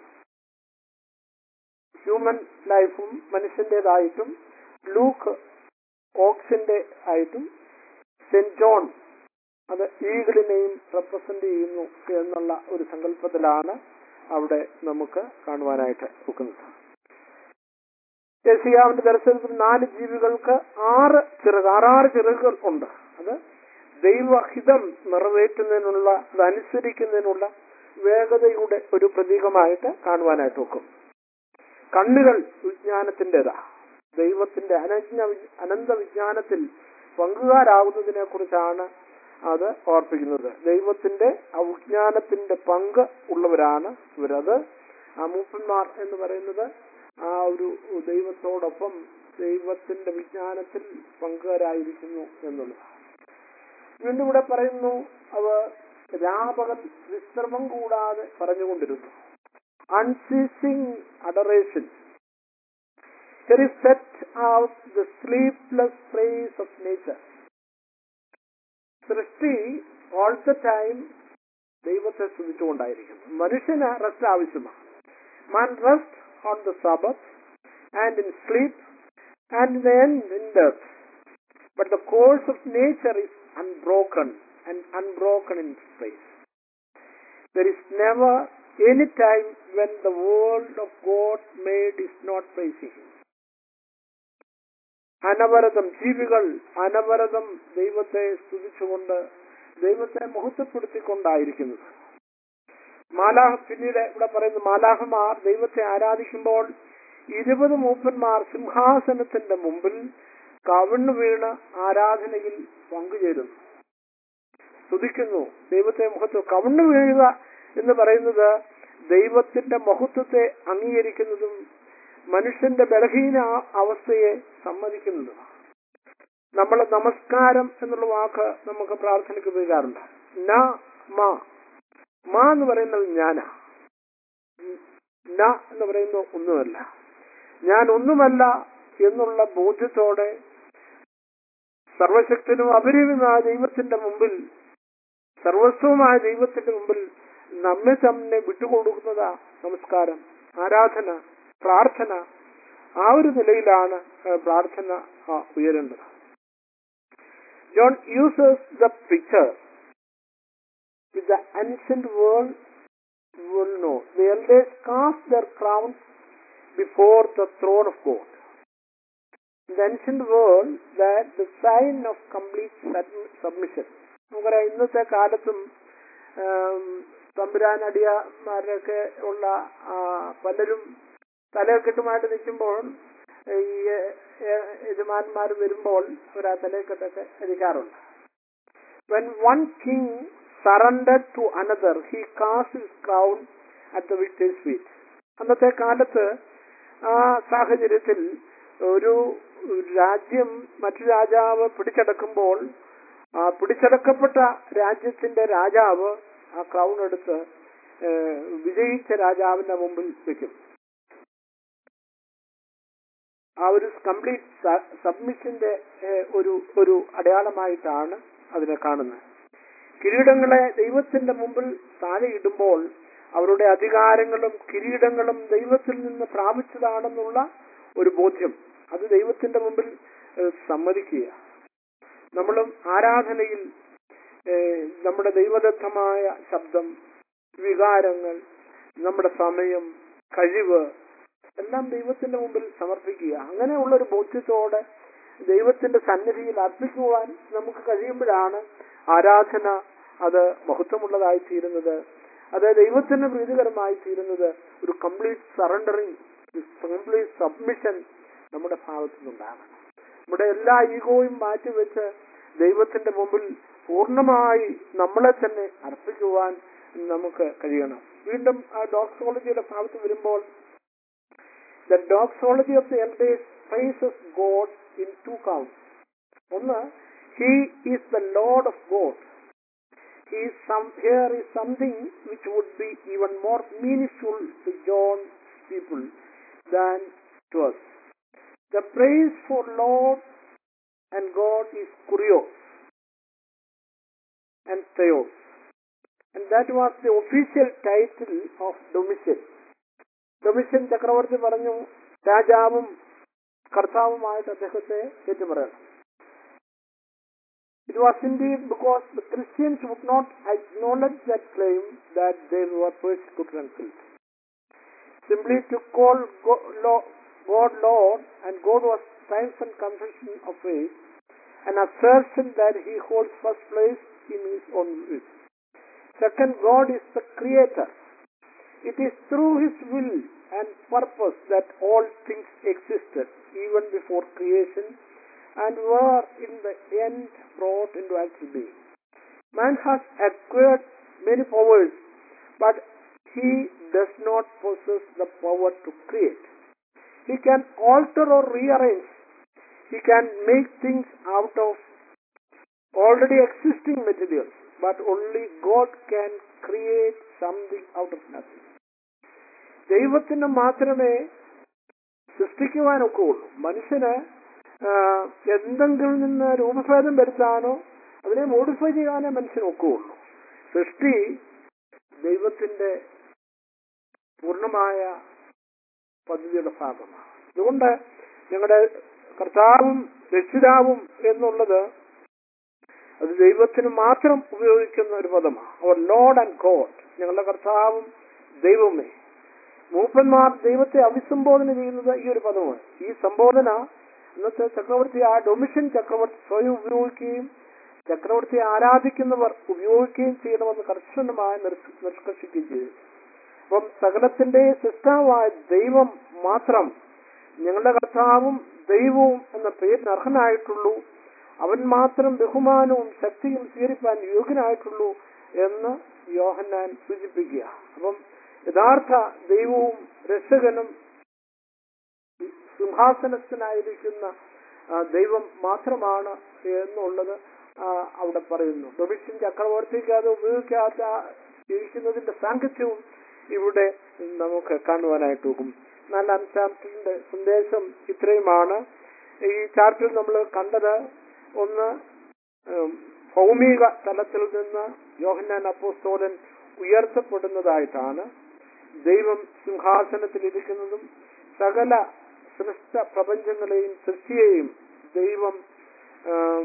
ഹ്യൂമൻ ലൈഫും മനുഷ്യന്റേതായിട്ടും ലൂക്ക് ഓക്സിന്റെ ആയിട്ടും സെന്റ് ജോൺ അത് ഈഗിളിനെയും റെപ്രസെന്റ് ചെയ്യുന്നു എന്നുള്ള ഒരു സങ്കല്പത്തിലാണ് അവിടെ നമുക്ക് കാണുവാനായിട്ട് ഒക്കുന്നത് യസിയാവിന്റെ ദർശനത്തിൽ നാല് ജീവികൾക്ക് ആറ് ചിറക് ആറാറ് ചിറകുകൾ ഉണ്ട് അത് ദൈവഹിതം നിറവേറ്റുന്നതിനുള്ള അത് അനുസരിക്കുന്നതിനുള്ള വേഗതയുടെ ഒരു പ്രതീകമായിട്ട് കാണുവാനായിട്ട് നോക്കും കണ്ണുകൾ വിജ്ഞാനത്തിൻ്റെതാ ദൈവത്തിന്റെ അനജ്ഞ വി- അനന്ത വിജ്ഞാനത്തിൽ പങ്കുകാരാകുന്നതിനെ കുറിച്ചാണ് അത് ഓർപ്പിക്കുന്നത് ദൈവത്തിന്റെ അവിജ്ഞാനത്തിന്റെ പങ്ക് ഉള്ളവരാണ് ഇവരത് ആ മൂപ്പന്മാർ എന്ന് പറയുന്നത് ആ ഒരു ദൈവത്തോടൊപ്പം ദൈവത്തിന്റെ വിജ്ഞാനത്തിൽ പങ്കുകാരായിരിക്കുന്നു എന്നുള്ളത് വീണ്ടും ഇവിടെ പറയുന്നു അവ രാപകൽ വിശ്രമം കൂടാതെ പറഞ്ഞുകൊണ്ടിരുന്നു unceasing adoration There is set out the sleepless praise of nature. സൃഷ്ടി ഓൾ ദ ടൈം ദൈവത്തെ സ്തുതിച്ചുകൊണ്ടായിരിക്കുന്നു മനുഷ്യന് റെസ്റ്റ് ആവശ്യമാണ് man rest on the Sabbath and in sleep and in end in death but the course of nature is unbroken and unbroken in space There is never any time when the world of God made is not praising Him. അനവരതം ജീവികൾ അനവരതം ദൈവത്തെ സ്തുതിച്ചുകൊണ്ട് ദൈവത്തെ മഹത്വപ്പെടുത്തിക്കൊണ്ടായിരിക്കുന്നത് മാലാഹ പിന്നീട് ഇവിടെ പറയുന്നു മാലാഹമാർ ദൈവത്തെ ആരാധിക്കുമ്പോൾ ഇരുപത് മൂപ്പന്മാർ സിംഹാസനത്തിന്റെ മുമ്പിൽ കവിണ്ണു വീണ് ആരാധനയിൽ പങ്കുചേരുന്നു സ്തുതിക്കുന്നു ദൈവത്തെ മുഖത്ത് കവിണ്ണു വീഴുക എന്ന് പറയുന്നത് ദൈവത്തിന്റെ മഹത്വത്തെ അംഗീകരിക്കുന്നതും മനുഷ്യന്റെ ബലഹീന അവസ്ഥയെ സമ്മതിക്കുന്നതുമാണ് നമ്മൾ നമസ്കാരം എന്നുള്ള വാക്ക് നമുക്ക് പ്രാർത്ഥനയ്ക്ക് ഉപയോഗിക്കാറുണ്ട് ന മാ മാ എന്ന് പറയുന്നത് ഞാനാ ന എന്ന് പറയുന്നത് ഒന്നുമല്ല ഞാൻ ഒന്നുമല്ല എന്നുള്ള ബോധ്യത്തോടെ സർവശക്തനും അപരിമിതമായ ദൈവത്തിന്റെ മുമ്പിൽ സർവസ്വമായ ദൈവത്തിന്റെ മുമ്പിൽ നമ്മെ തന്നെ വിട്ടുകൊടുക്കുന്നതാ നമസ്കാരം ആരാധന പ്രാർത്ഥന ആ ഒരു നിലയിലാണ് ആ, പ്രാർത്ഥന ആ, ഉയരേണ്ടത് John uses the picture with the ancient world will know. The elders cast their crowns before the throne of God. In the ancient world, that the sign of complete sub- submission. നമുക്കറിയാം ഇന്നത്തെ കാലത്തും ആം, തമ്പുരാനടിയന്മാരൊക്കെ ഉള്ള ആ, പലരും തലക്കെട്ടുമായിട്ട് നിൽക്കുമ്പോൾ ഈ യജമാന്മാർ വരുമ്പോൾ അവർ ആ തലക്കെട്ടൊക്കെ അടിക്കാറുണ്ട് when one king surrendered to another, he cast his crown at the victor's feet. അന്നത്തെ കാലത്ത് ആ സാഹചര്യത്തിൽ ഒരു രാജ്യം മറ്റു രാജാവ് പിടിച്ചടക്കുമ്പോൾ ആ പിടിച്ചടക്കപ്പെട്ട രാജ്യത്തിന്റെ രാജാവ് ആ ക്രൗൺ എടുത്ത് ഏഹ്, വിജയിച്ച രാജാവിന്റെ മുമ്പിൽ വെക്കും ആ ഒരു കംപ്ലീറ്റ് സബ്മിഷന്റെ ഏഹ്, ഒരു ഒരു അടയാളമായിട്ടാണ് അതിനെ കാണുന്നത് കിരീടങ്ങളെ ദൈവത്തിന്റെ മുമ്പിൽ താഴെ ഇടുമ്പോൾ അവരുടെ അധികാരങ്ങളും കിരീടങ്ങളും ദൈവത്തിൽ നിന്ന് പ്രാപിച്ചതാണെന്നുള്ള ഒരു ബോധ്യം അത് ദൈവത്തിന്റെ മുമ്പിൽ ഏഹ്, സമ്മതിക്കുക നമ്മളും ആരാധനയിൽ ഏഹ്, നമ്മുടെ ദൈവദത്തമായ ശബ്ദം വികാരങ്ങൾ നമ്മുടെ സമയം കഴിവ് എല്ലാം ദൈവത്തിന്റെ മുമ്പിൽ സമർപ്പിക്കുക അങ്ങനെയുള്ള ഒരു ബോധ്യത്തോടെ ദൈവത്തിന്റെ സന്നിധിയിൽ അർപ്പിക്കുവാൻ നമുക്ക് കഴിയുമ്പോഴാണ് ആരാധന അത് മഹത്വമുള്ളതായി തീരുന്നത് അത് ദൈവത്തിന് പ്രീതികരമായി തീരുന്നത് ഒരു കംപ്ലീറ്റ് സറണ്ടറിങ് കംപ്ലീറ്റ് സബ്മിഷൻ നമ്മുടെ ഭാഗത്തു നിന്നുണ്ടാകണം നമ്മുടെ എല്ലാ ഈഗോയും മാറ്റിവെച്ച് ദൈവത്തിന്റെ മുമ്പിൽ പൂർണ്ണമായി നമ്മളെ തന്നെ അർപ്പിക്കുവാൻ നമുക്ക് കഴിയണം വീണ്ടും ആ ഡോക്സോളജിയുടെ ഭാഗത്ത് വരുമ്പോൾ the doxology of the elders praises God in two counts ഒന്ന് he is the Lord of God he is some here is something which would be even more meaningful to John's people than to us. The praise for Lord and God is kurios and theos. And that was the official title of Domitian. Domitian ചക്രവർത്തി പറഞ്ഞു രാജാവും കർത്താവുമായിട്ട് അദ്ദേഹത്തെ ഏറ്റുപറയണം It was indeed because the Christians would not acknowledge that claim that they were persecuted and killed. Simply to call God, Lo- God Lord and God was triumphant confession of faith, an assertion that He holds first place in His own will. Second, God is the Creator. It is through His will and purpose that all things existed even before creation and were in the end brought into actual being. Man has acquired many powers, but he does not possess the power to create. He can alter or rearrange. He can make things out of already existing materials, but only God can create something out of nothing. ദൈവത്തിന് മാത്രമേ സൃഷ്ടിക്കുവാനൊക്കെ ഉള്ളൂ മനുഷ്യന് ആ, എന്തെങ്കിലും നിന്ന് രൂപഭേദം വരുത്താനോ അതിനെ modify ചെയ്യാനേ മനുഷ്യനൊക്കെ ഉള്ളൂ സൃഷ്ടി ദൈവത്തിന്റെ പൂർണ്ണമായ പദ്ധതിയുടെ ഭാഗമാണ് അതുകൊണ്ട് ഞങ്ങളുടെ കർത്താവും രക്ഷിതാവും എന്നുള്ളത് അത് ദൈവത്തിന് മാത്രം ഉപയോഗിക്കുന്ന ഒരു പദമാണ് അവർ ലോഡ് ആൻഡ് ഗോഡ് ഞങ്ങളുടെ കർത്താവും ദൈവമേ മൂപ്പന്മാർ ദൈവത്തെ അഭിസംബോധന ചെയ്യുന്നത് ഈ ഒരു പദമാണ് ഈ സംബോധന ഇന്നത്തെ ചക്രവർത്തി ആ ഡൊമിഷൻ ചക്രവർത്തി സ്വയം ഉപയോഗിക്കുകയും ചക്രവർത്തിയെ ആരാധിക്കുന്നവർ ഉപയോഗിക്കുകയും ചെയ്യണമെന്ന് കർശനമായി നിർ- നിഷ്കർഷിക്കുകയും ചെയ്തു അപ്പം സകലത്തിന്റെ സൃഷ്ടാവായ ദൈവം മാത്രം ഞങ്ങളുടെ കർത്താവും ദൈവവും എന്ന പേരിന് അർഹനായിട്ടുള്ളൂ അവൻ മാത്രം ബഹുമാനവും ശക്തിയും സ്വീകരിക്കാൻ യോഗ്യനായിട്ടുള്ളൂ എന്ന് യോഹന്നാൻ സൂചിപ്പിക്കുക അപ്പം യഥാർത്ഥ ദൈവവും രക്ഷകനും സിംഹാസനത്തിനായിരിക്കുന്ന ആ, ദൈവം മാത്രമാണ് എന്നുള്ളത് ആ, അവിടെ പറയുന്നു ഡൊമിഷ്യൻ ചക്രവർത്തിക്ക് അത് ഉപയോഗിക്കാത്ത ജീവിക്കുന്നതിന്റെ സാങ്കത്യവും ഇവിടെ നമുക്ക് കാണുവാനായിട്ട് പോകും നാലാം ചാപ്റ്ററിന്റെ സന്ദേശം ഇത്രയുമാണ് ഈ ചാപ്റ്ററിൽ നമ്മൾ കണ്ടത് ഒന്ന് ഉം, ഭൗമിക തലത്തിൽ നിന്ന് യോഹന്നാൻ അപ്പോസ്തോലൻ ഉയർത്തപ്പെടുന്നതായിട്ടാണ് ദൈവം സിംഹാസനത്തിലിരിക്കുന്നതും സകല സൃഷ്ട പ്രപഞ്ചങ്ങളെയും സൃഷ്ടിയെയും ദൈവം ആം,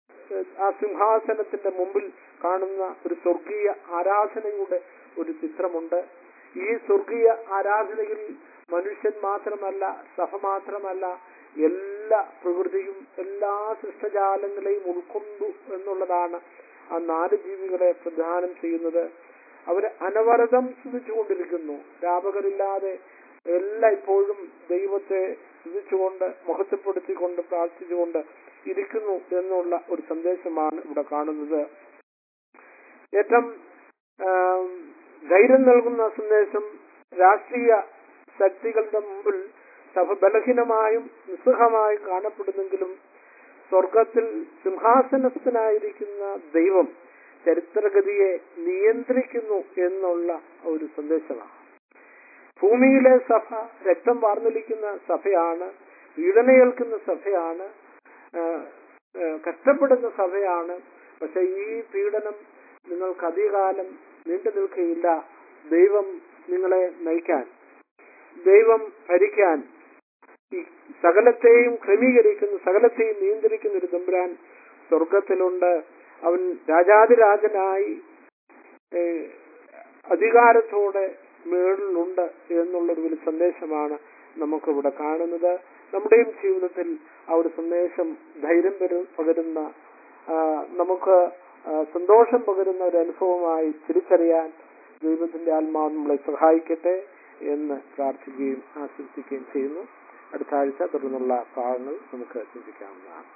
ആ സിംഹാസനത്തിന്റെ മുമ്പിൽ കാണുന്ന ഒരു സ്വർഗീയ ആരാധനയുടെ ഒരു ചിത്രമുണ്ട് ഈ സ്വർഗീയ ആരാധനയിൽ മനുഷ്യൻ മാത്രമല്ല സഭ മാത്രമല്ല എല്ലാ പ്രകൃതിയും എല്ലാ സൃഷ്ടജാലങ്ങളെയും ഉൾക്കൊണ്ടു എന്നുള്ളതാണ് ആ നാല് ജീവികളെ പ്രദാനം ചെയ്യുന്നത് അവര് അനവരതം സ്തുതിച്ചുകൊണ്ടിരിക്കുന്നു രാപകരില്ലാതെ എല്ലാ ഇപ്പോഴും ദൈവത്തെ സ്തുതിച്ചുകൊണ്ട് മഹത്വപ്പെടുത്തിക്കൊണ്ട് പ്രാർത്ഥിച്ചുകൊണ്ട് ഇരിക്കുന്നു എന്നുള്ള ഒരു സന്ദേശമാണ് ഇവിടെ കാണുന്നത് ഏറ്റവും ആം, ധൈര്യം നൽകുന്ന സന്ദേശം രാഷ്ട്രീയ ശക്തികളുടെ മുമ്പിൽ സഭ ബലഹീനമായും നിസ്സഹമായും കാണപ്പെടുന്നെങ്കിലും സ്വർഗത്തിൽ സിംഹാസനസ്ഥനായിരിക്കുന്ന ദൈവം ചരിത്രഗതിയെ നിയന്ത്രിക്കുന്നു എന്നുള്ള ഒരു സന്ദേശമാണ് ഭൂമിയിലെ സഭ രക്തം വാർന്നൊലിക്കുന്ന സഭയാണ് പീഡനയേൽക്കുന്ന സഭയാണ് ആ, ആ, കഷ്ടപ്പെടുന്ന സഭയാണ് പക്ഷെ ഈ പീഡനം നിങ്ങൾക്ക് അധികകാലം നീണ്ടു നിൽക്കുകയില്ല ദൈവം നിങ്ങളെ നയിക്കാൻ ദൈവം ഭരിക്കാൻ ഈ സകലത്തെയും ക്രമീകരിക്കുന്ന സകലത്തെയും നിയന്ത്രിക്കുന്ന ഒരു തമ്പുരാൻ സ്വർഗത്തിലുണ്ട് അവൻ രാജാതിരാജനായി ഏ, അധികാരത്തോടെ മേളിലുണ്ട് എന്നുള്ളൊരു വലിയ സന്ദേശമാണ് നമുക്കിവിടെ കാണുന്നത് നമ്മുടെയും ജീവിതത്തിൽ ആ ഒരു സന്ദേശം ധൈര്യം പരു- പകരുന്ന ആ, നമുക്ക് ആ, സന്തോഷം പകരുന്ന ഒരു അനുഭവമായി തിരിച്ചറിയാൻ ദൈവത്തിന്റെ ആത്മാവ് നമ്മളെ സഹായിക്കട്ടെ എന്ന് പ്രാർത്ഥിക്കുകയും ആശംസിക്കുകയും ചെയ്യുന്നു അടുത്ത ആഴ്ച തുടർന്നുള്ള ഭാഗങ്ങൾ നമുക്ക് ചിന്തിക്കാവുന്നതാണ്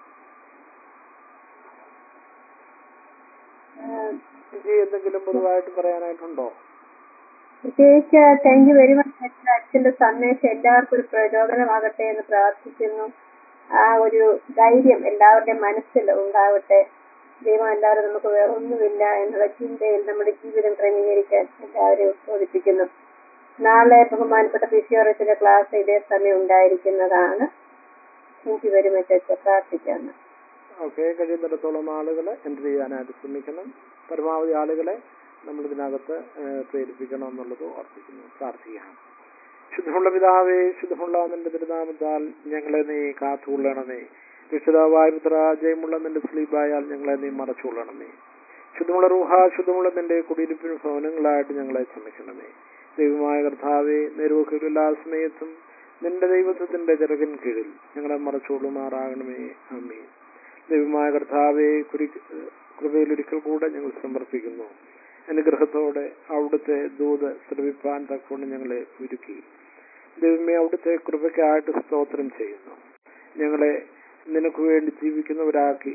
ജിജി എന്തെങ്കിലും പൊതുവായിട്ട് പറയാനായിട്ടുണ്ടോ പ്രത്യേകിച്ച് താങ്ക് യു വെരി മച്ച് അച്ഛന്റെ സന്ദേശം എല്ലാവർക്കും ഒരു പ്രചോദനമാകട്ടെ എന്ന് പ്രാർത്ഥിക്കുന്നു ആ ഒരു ധൈര്യം എല്ലാവരുടെയും മനസ്സിൽ ഉണ്ടാവട്ടെ ദൈവം എല്ലാവരും നമുക്ക് വേറെ ഒന്നുമില്ല എന്നുള്ള ചിന്തയിൽ നമ്മുടെ ജീവിതം ക്രമീകരിക്കാൻ എല്ലാവരെയും ബോധിപ്പിക്കുന്നു നാളെ ബഹുമാനപ്പെട്ട ഫിസിയോളജിയുടെ ക്ലാസ് ഇതേ സമയം ഉണ്ടായിരിക്കുന്നതാണ് താങ്ക് യു വെരി മച്ച് അച്ഛൻ പ്രാർത്ഥിക്കാണ് ഓക്കെ കഴിയുന്നിടത്തോളം ആളുകളെ എൻ്റർ ചെയ്യാനായിട്ട് ശ്രമിക്കണം പരമാവധി ആളുകളെ നമ്മൾ ഇതിനകത്ത് ഏഹ്, പ്രേരിപ്പിക്കണം എന്നുള്ളത് ഓർപ്പിക്കുന്നു പ്രാർത്ഥിക്കാം ശുദ്ധമുള്ള പിതാവേ ശുദ്ധമുള്ള നിന്റെ തിരുനാമത്താൽ ഞങ്ങളെ നീ കാത്തുകൊള്ളണമേ രക്ഷിതാവായ പുത്ര ജയമുള്ള നിന്റെ സ്ലീപായാൽ ഞങ്ങളെ നീ മറച്ചുകൊള്ളണമേ ശുദ്ധമുള്ള റൂഹ ശുദ്ധമുള്ള നിന്റെ കുടിയിരിപ്പിന് ഭവനങ്ങളായിട്ട് ഞങ്ങളെ ക്ഷമിക്കണമേ ദൈവമായ കർത്താവെ നേരുവൊക്കെ എല്ലാ സമയത്തും നിന്റെ ദൈവത്വത്തിന്റെ ചിറകിൻ കീഴിൽ ഞങ്ങളെ മറച്ചുകൊള്ളുമാറാകണമേ അമ്മേ ദൈവമായ കർത്താവെ കുരി കൃപയിൽ ഒരിക്കൽ കൂടെ ഞങ്ങൾ സമർപ്പിക്കുന്നു അനുഗ്രഹത്തോടെ അവിടുത്തെ ദൂത് ശ്രമിപ്പാൻ തക്കൊണ്ട് ഞങ്ങളെ ഒരുക്കി ദൈവമേ അവിടുത്തെ കൃപയ്ക്കായിട്ട് സ്തോത്രം ചെയ്യുന്നു ഞങ്ങളെ നിനക്ക് വേണ്ടി ജീവിക്കുന്നവരാക്കി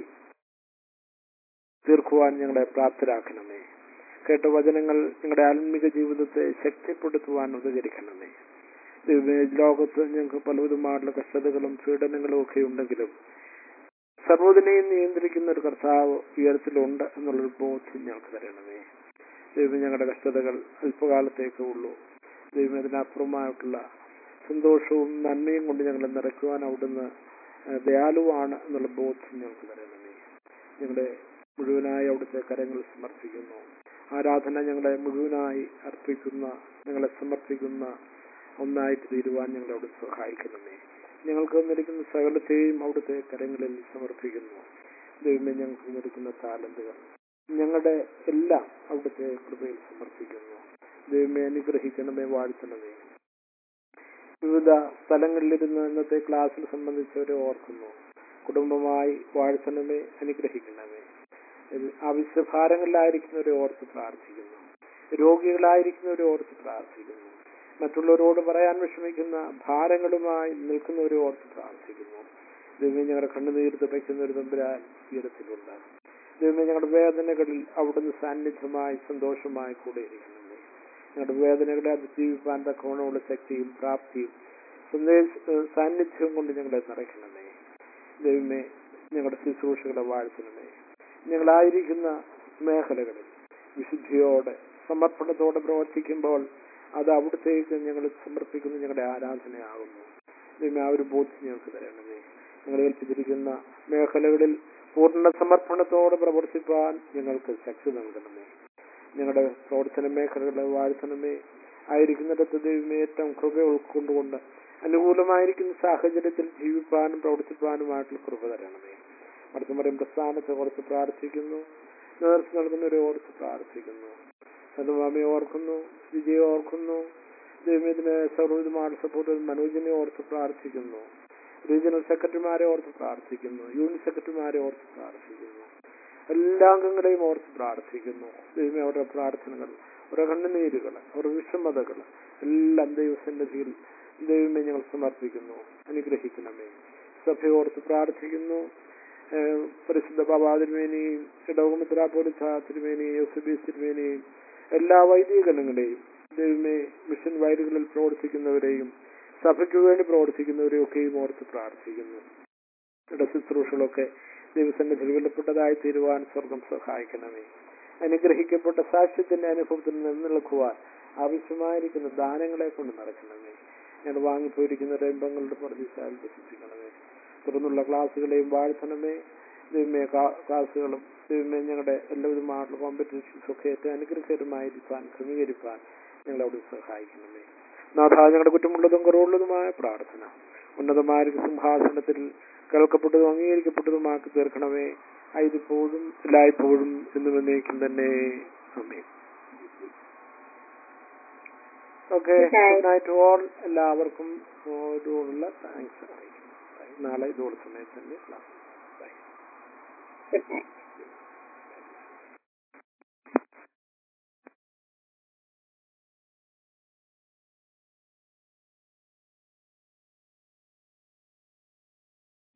തീർക്കുവാൻ ഞങ്ങളെ പ്രാപ്തരാക്കണമേ കേട്ട വചനങ്ങൾ ഞങ്ങളുടെ ആത്മീക ജീവിതത്തെ ശക്തിപ്പെടുത്തുവാൻ ഉപകരിക്കണമേ ദൈവമേ ലോകത്ത് ഞങ്ങൾക്ക് പലവിധമായിട്ടുള്ള കഷ്ടതകളും പീഡനങ്ങളും ഒക്കെ ഉണ്ടെങ്കിലും സർവ്വതിനെയും നിയന്ത്രിക്കുന്ന ഒരു കർത്താവ് ഉയരത്തിലുണ്ട് എന്നുള്ളൊരു ബോധ്യം ഞങ്ങൾക്ക് തരണമേ ദൈവം ഞങ്ങളുടെ കഷ്ടതകൾ അല്പകാലത്തേക്കേ ഉള്ളൂ ദൈവം ഇതിനപ്പുറമായിട്ടുള്ള സന്തോഷവും നന്മയും കൊണ്ട് ഞങ്ങളെ നിറയ്ക്കുവാൻ അവിടുന്ന് ഏഹ്, ദയാലുവാണ് എന്നുള്ള ബോധ്യം ഞങ്ങൾക്ക് തരണമേ ഞങ്ങളുടെ മുഴുവനായി അവിടുത്തെ കരങ്ങൾ സമർപ്പിക്കുന്നു ആരാധന ഞങ്ങളെ മുഴുവനായി അർപ്പിക്കുന്ന ഞങ്ങളെ സമർപ്പിക്കുന്ന ഒന്നായിട്ട് തീരുവാൻ ഞങ്ങളെ അവിടെ സഹായിക്കണമേ ഞങ്ങൾക്ക് വന്നിരിക്കുന്ന സകലത്തെയും അവിടുത്തെ കരങ്ങളിൽ സമർപ്പിക്കുന്നു ദൈവമേ ഞങ്ങൾക്ക് വന്നിരിക്കുന്ന താലന്തുകൾ ഞങ്ങളുടെ എല്ലാം അവിടുത്തെ കൃപയിൽ സമർപ്പിക്കുന്നു ദൈവമേ അനുഗ്രഹിക്കണമേ വാഴ്ത്തണമേ വിവിധ സ്ഥലങ്ങളിലിരുന്ന് ഇന്നത്തെ ക്ലാസ്സിൽ സംബന്ധിച്ചവരെ ഓർക്കുന്നു കുടുംബമായി വാഴ്ത്തണമേ അനുഗ്രഹിക്കണമേ ഇത് ആവശ്യഭാരങ്ങളിലായിരിക്കുന്നവരെ ഓർത്ത് പ്രാർത്ഥിക്കുന്നു രോഗികളായിരിക്കുന്നവരെ ഓർത്ത് പ്രാർത്ഥിക്കുന്നു മറ്റുള്ളവരോട് പറയാൻ വിഷമിക്കുന്ന ഭാരങ്ങളുമായി നിൽക്കുന്നവരെ ഓർത്ത് പ്രാർത്ഥിക്കുന്നു ദൈവം ഞങ്ങളുടെ കണ്ണുനീർ തുടയ്ക്കുന്ന ഒരു തമ്പുരാൻ ഉയരത്തിലുണ്ട് ദൈവമേ ഞങ്ങളുടെ വേദനകളിൽ അവിടുന്ന് സാന്നിധ്യമായി സന്തോഷമായി കൂടെ ഇരിക്കണമേ ഞങ്ങളുടെ വേദനകളെ അതിജീവിപ്പാൻ തക്കവണ്ണമുള്ള ശക്തിയും പ്രാപ്തിയും സന്ദേശ ഏഹ് സാന്നിധ്യവും കൊണ്ട് ഞങ്ങളെ നിറയ്ക്കണമേ ദൈവമേ ഞങ്ങളുടെ ശുശ്രൂഷകളെ വാഴ്ത്തണമേ ഞങ്ങളായിരിക്കുന്ന മേഖലകളിൽ വിശുദ്ധിയോടെ സമർപ്പണത്തോടെ പ്രവർത്തിക്കുമ്പോൾ അത് അവിടത്തേക്ക് ഞങ്ങൾ സമർപ്പിക്കുന്ന ഞങ്ങളുടെ ആരാധനയാകുന്നു ദൈവമേ ആ ഒരു ബോധ്യം ഞങ്ങൾക്ക് തരണമേ ഞങ്ങളെ ഏൽപ്പിച്ചിരിക്കുന്ന മേഖലകളിൽ പൂർണ്ണ സമർപ്പണത്തോടെ പ്രവർത്തിപ്പാൻ ഞങ്ങൾക്ക് ശക്തി നൽകണമേ ഞങ്ങളുടെ പ്രവർത്തന മേഖലകളെ വാഴ്ത്തണമേ ആയിരിക്കുന്നിടത്ത് ദൈവമേ ഏറ്റവും കൃപ ഉൾക്കൊണ്ടുകൊണ്ട് അനുകൂലമായിരിക്കുന്ന സാഹചര്യത്തിൽ ജീവിപ്പാനും പ്രവർത്തിപ്പാനുമായിട്ടുള്ള കൃപ തരണമേ അടുത്ത മറിയം പ്രസ്ഥാനത്തെ ഓർത്ത് പ്രാർത്ഥിക്കുന്നു നേതൃത്വം നൽകുന്നവരെ ഓർത്ത് പ്രാർത്ഥിക്കുന്നു സന്തുമാമയെ ഓർക്കുന്നു വിജയെ ഓർക്കുന്നു ദൈവത്തിന് സർവ്വവിധമായ സപ്പോർട്ട് മനോജിനെ ഓർത്ത് പ്രാർത്ഥിക്കുന്നു റീജിയണൽ സെക്രട്ടറിമാരെ ഓർത്ത് പ്രാർത്ഥിക്കുന്നു യൂണിറ്റ് സെക്രട്ടറിമാരെ ഓർത്ത് പ്രാർത്ഥിക്കുന്നു എല്ലാ അംഗങ്ങളെയും ഓർത്ത് പ്രാർത്ഥിക്കുന്നു ദൈവമേ അവരുടെ പ്രാർത്ഥനകൾ അവരുടെ കണ്ണുനീരുകൾ അവരുടെ വിഷമതകൾ എല്ലാം ദൈവസന്നിധിയിൽ ദൈവമേ ഞങ്ങൾ സമർപ്പിക്കുന്നു അനുഗ്രഹിക്കണമേ സഭയോർത്ത് പ്രാർത്ഥിക്കുന്നു ഏഹ് പരിശുദ്ധ ബാബാ തിരുമേനിയും ഇടവമിത്ര പോലീസ തിരുമേനിയും യോസബീസ് തിരുമേനിയും എല്ലാ വൈദികഗണങ്ങളെയും ദൈവമേ മിഷൻ വയലുകളിൽ പ്രവർത്തിക്കുന്നവരെയും സഭയ്ക്ക് വേണ്ടി പ്രവർത്തിക്കുന്നവരെയും ഒക്കെയും ഓർത്ത് പ്രാർത്ഥിക്കുന്നു ഇട ശുശ്രൂഷകളൊക്കെ ദൈവസന്നിധിയിൽ വിലപ്പെട്ടതായി തീരുവാൻ സ്വർഗം സഹായിക്കണമേ അനുഗ്രഹിക്കപ്പെട്ട സാക്ഷ്യത്തിന്റെ അനുഭവത്തിൽ നിലനിൽക്കുവാൻ ആവശ്യമായിരിക്കുന്ന ദാനങ്ങളെ കൊണ്ട് നടക്കണമേ ഞങ്ങൾ വാങ്ങിപ്പോയിരിക്കുന്ന രംഭങ്ങളുടെ പ്രതീക്ഷയിൽ വിശ്വസിക്കണമേ തുടർന്നുള്ള ക്ലാസ്സുകളെയും വാഴ്ത്തണമേ ദൈവമേ ക്ലാസ്സുകളും ദൈവമേ ഞങ്ങളുടെ എല്ലാവിധമായിട്ടുള്ള കോമ്പറ്റീഷൻസ് ഒക്കെ ഏറ്റവും അനുഗ്രഹകരമായിരിക്കാൻ ക്രമീകരിക്കാൻ ഞങ്ങളവിടെ സഹായിക്കണമേ നാഥ ഞങ്ങളുടെ കുറ്റമുള്ളതും കുറവുള്ളതുമായ പ്രാർത്ഥന ഉന്നതമായ സിംഹാസനത്തിൽ കേൾക്കപ്പെട്ടതും അംഗീകരിക്കപ്പെട്ടതുമാക്കി തീർക്കണമേ ആയതിപ്പോഴും എല്ലായ്പ്പോഴും എന്നും എന്നേക്കും തന്നെ അമ്മേ ഓക്കെ ഗുഡ് നൈറ്റ് ഓൾ എല്ലാവർക്കും ഓരോടുള്ള താങ്ക്സ് അറിയിക്കുന്നു നാളെ ഇതോടെ സമയത്ത് തന്നെ ക്ലാസ് ബൈ Good night.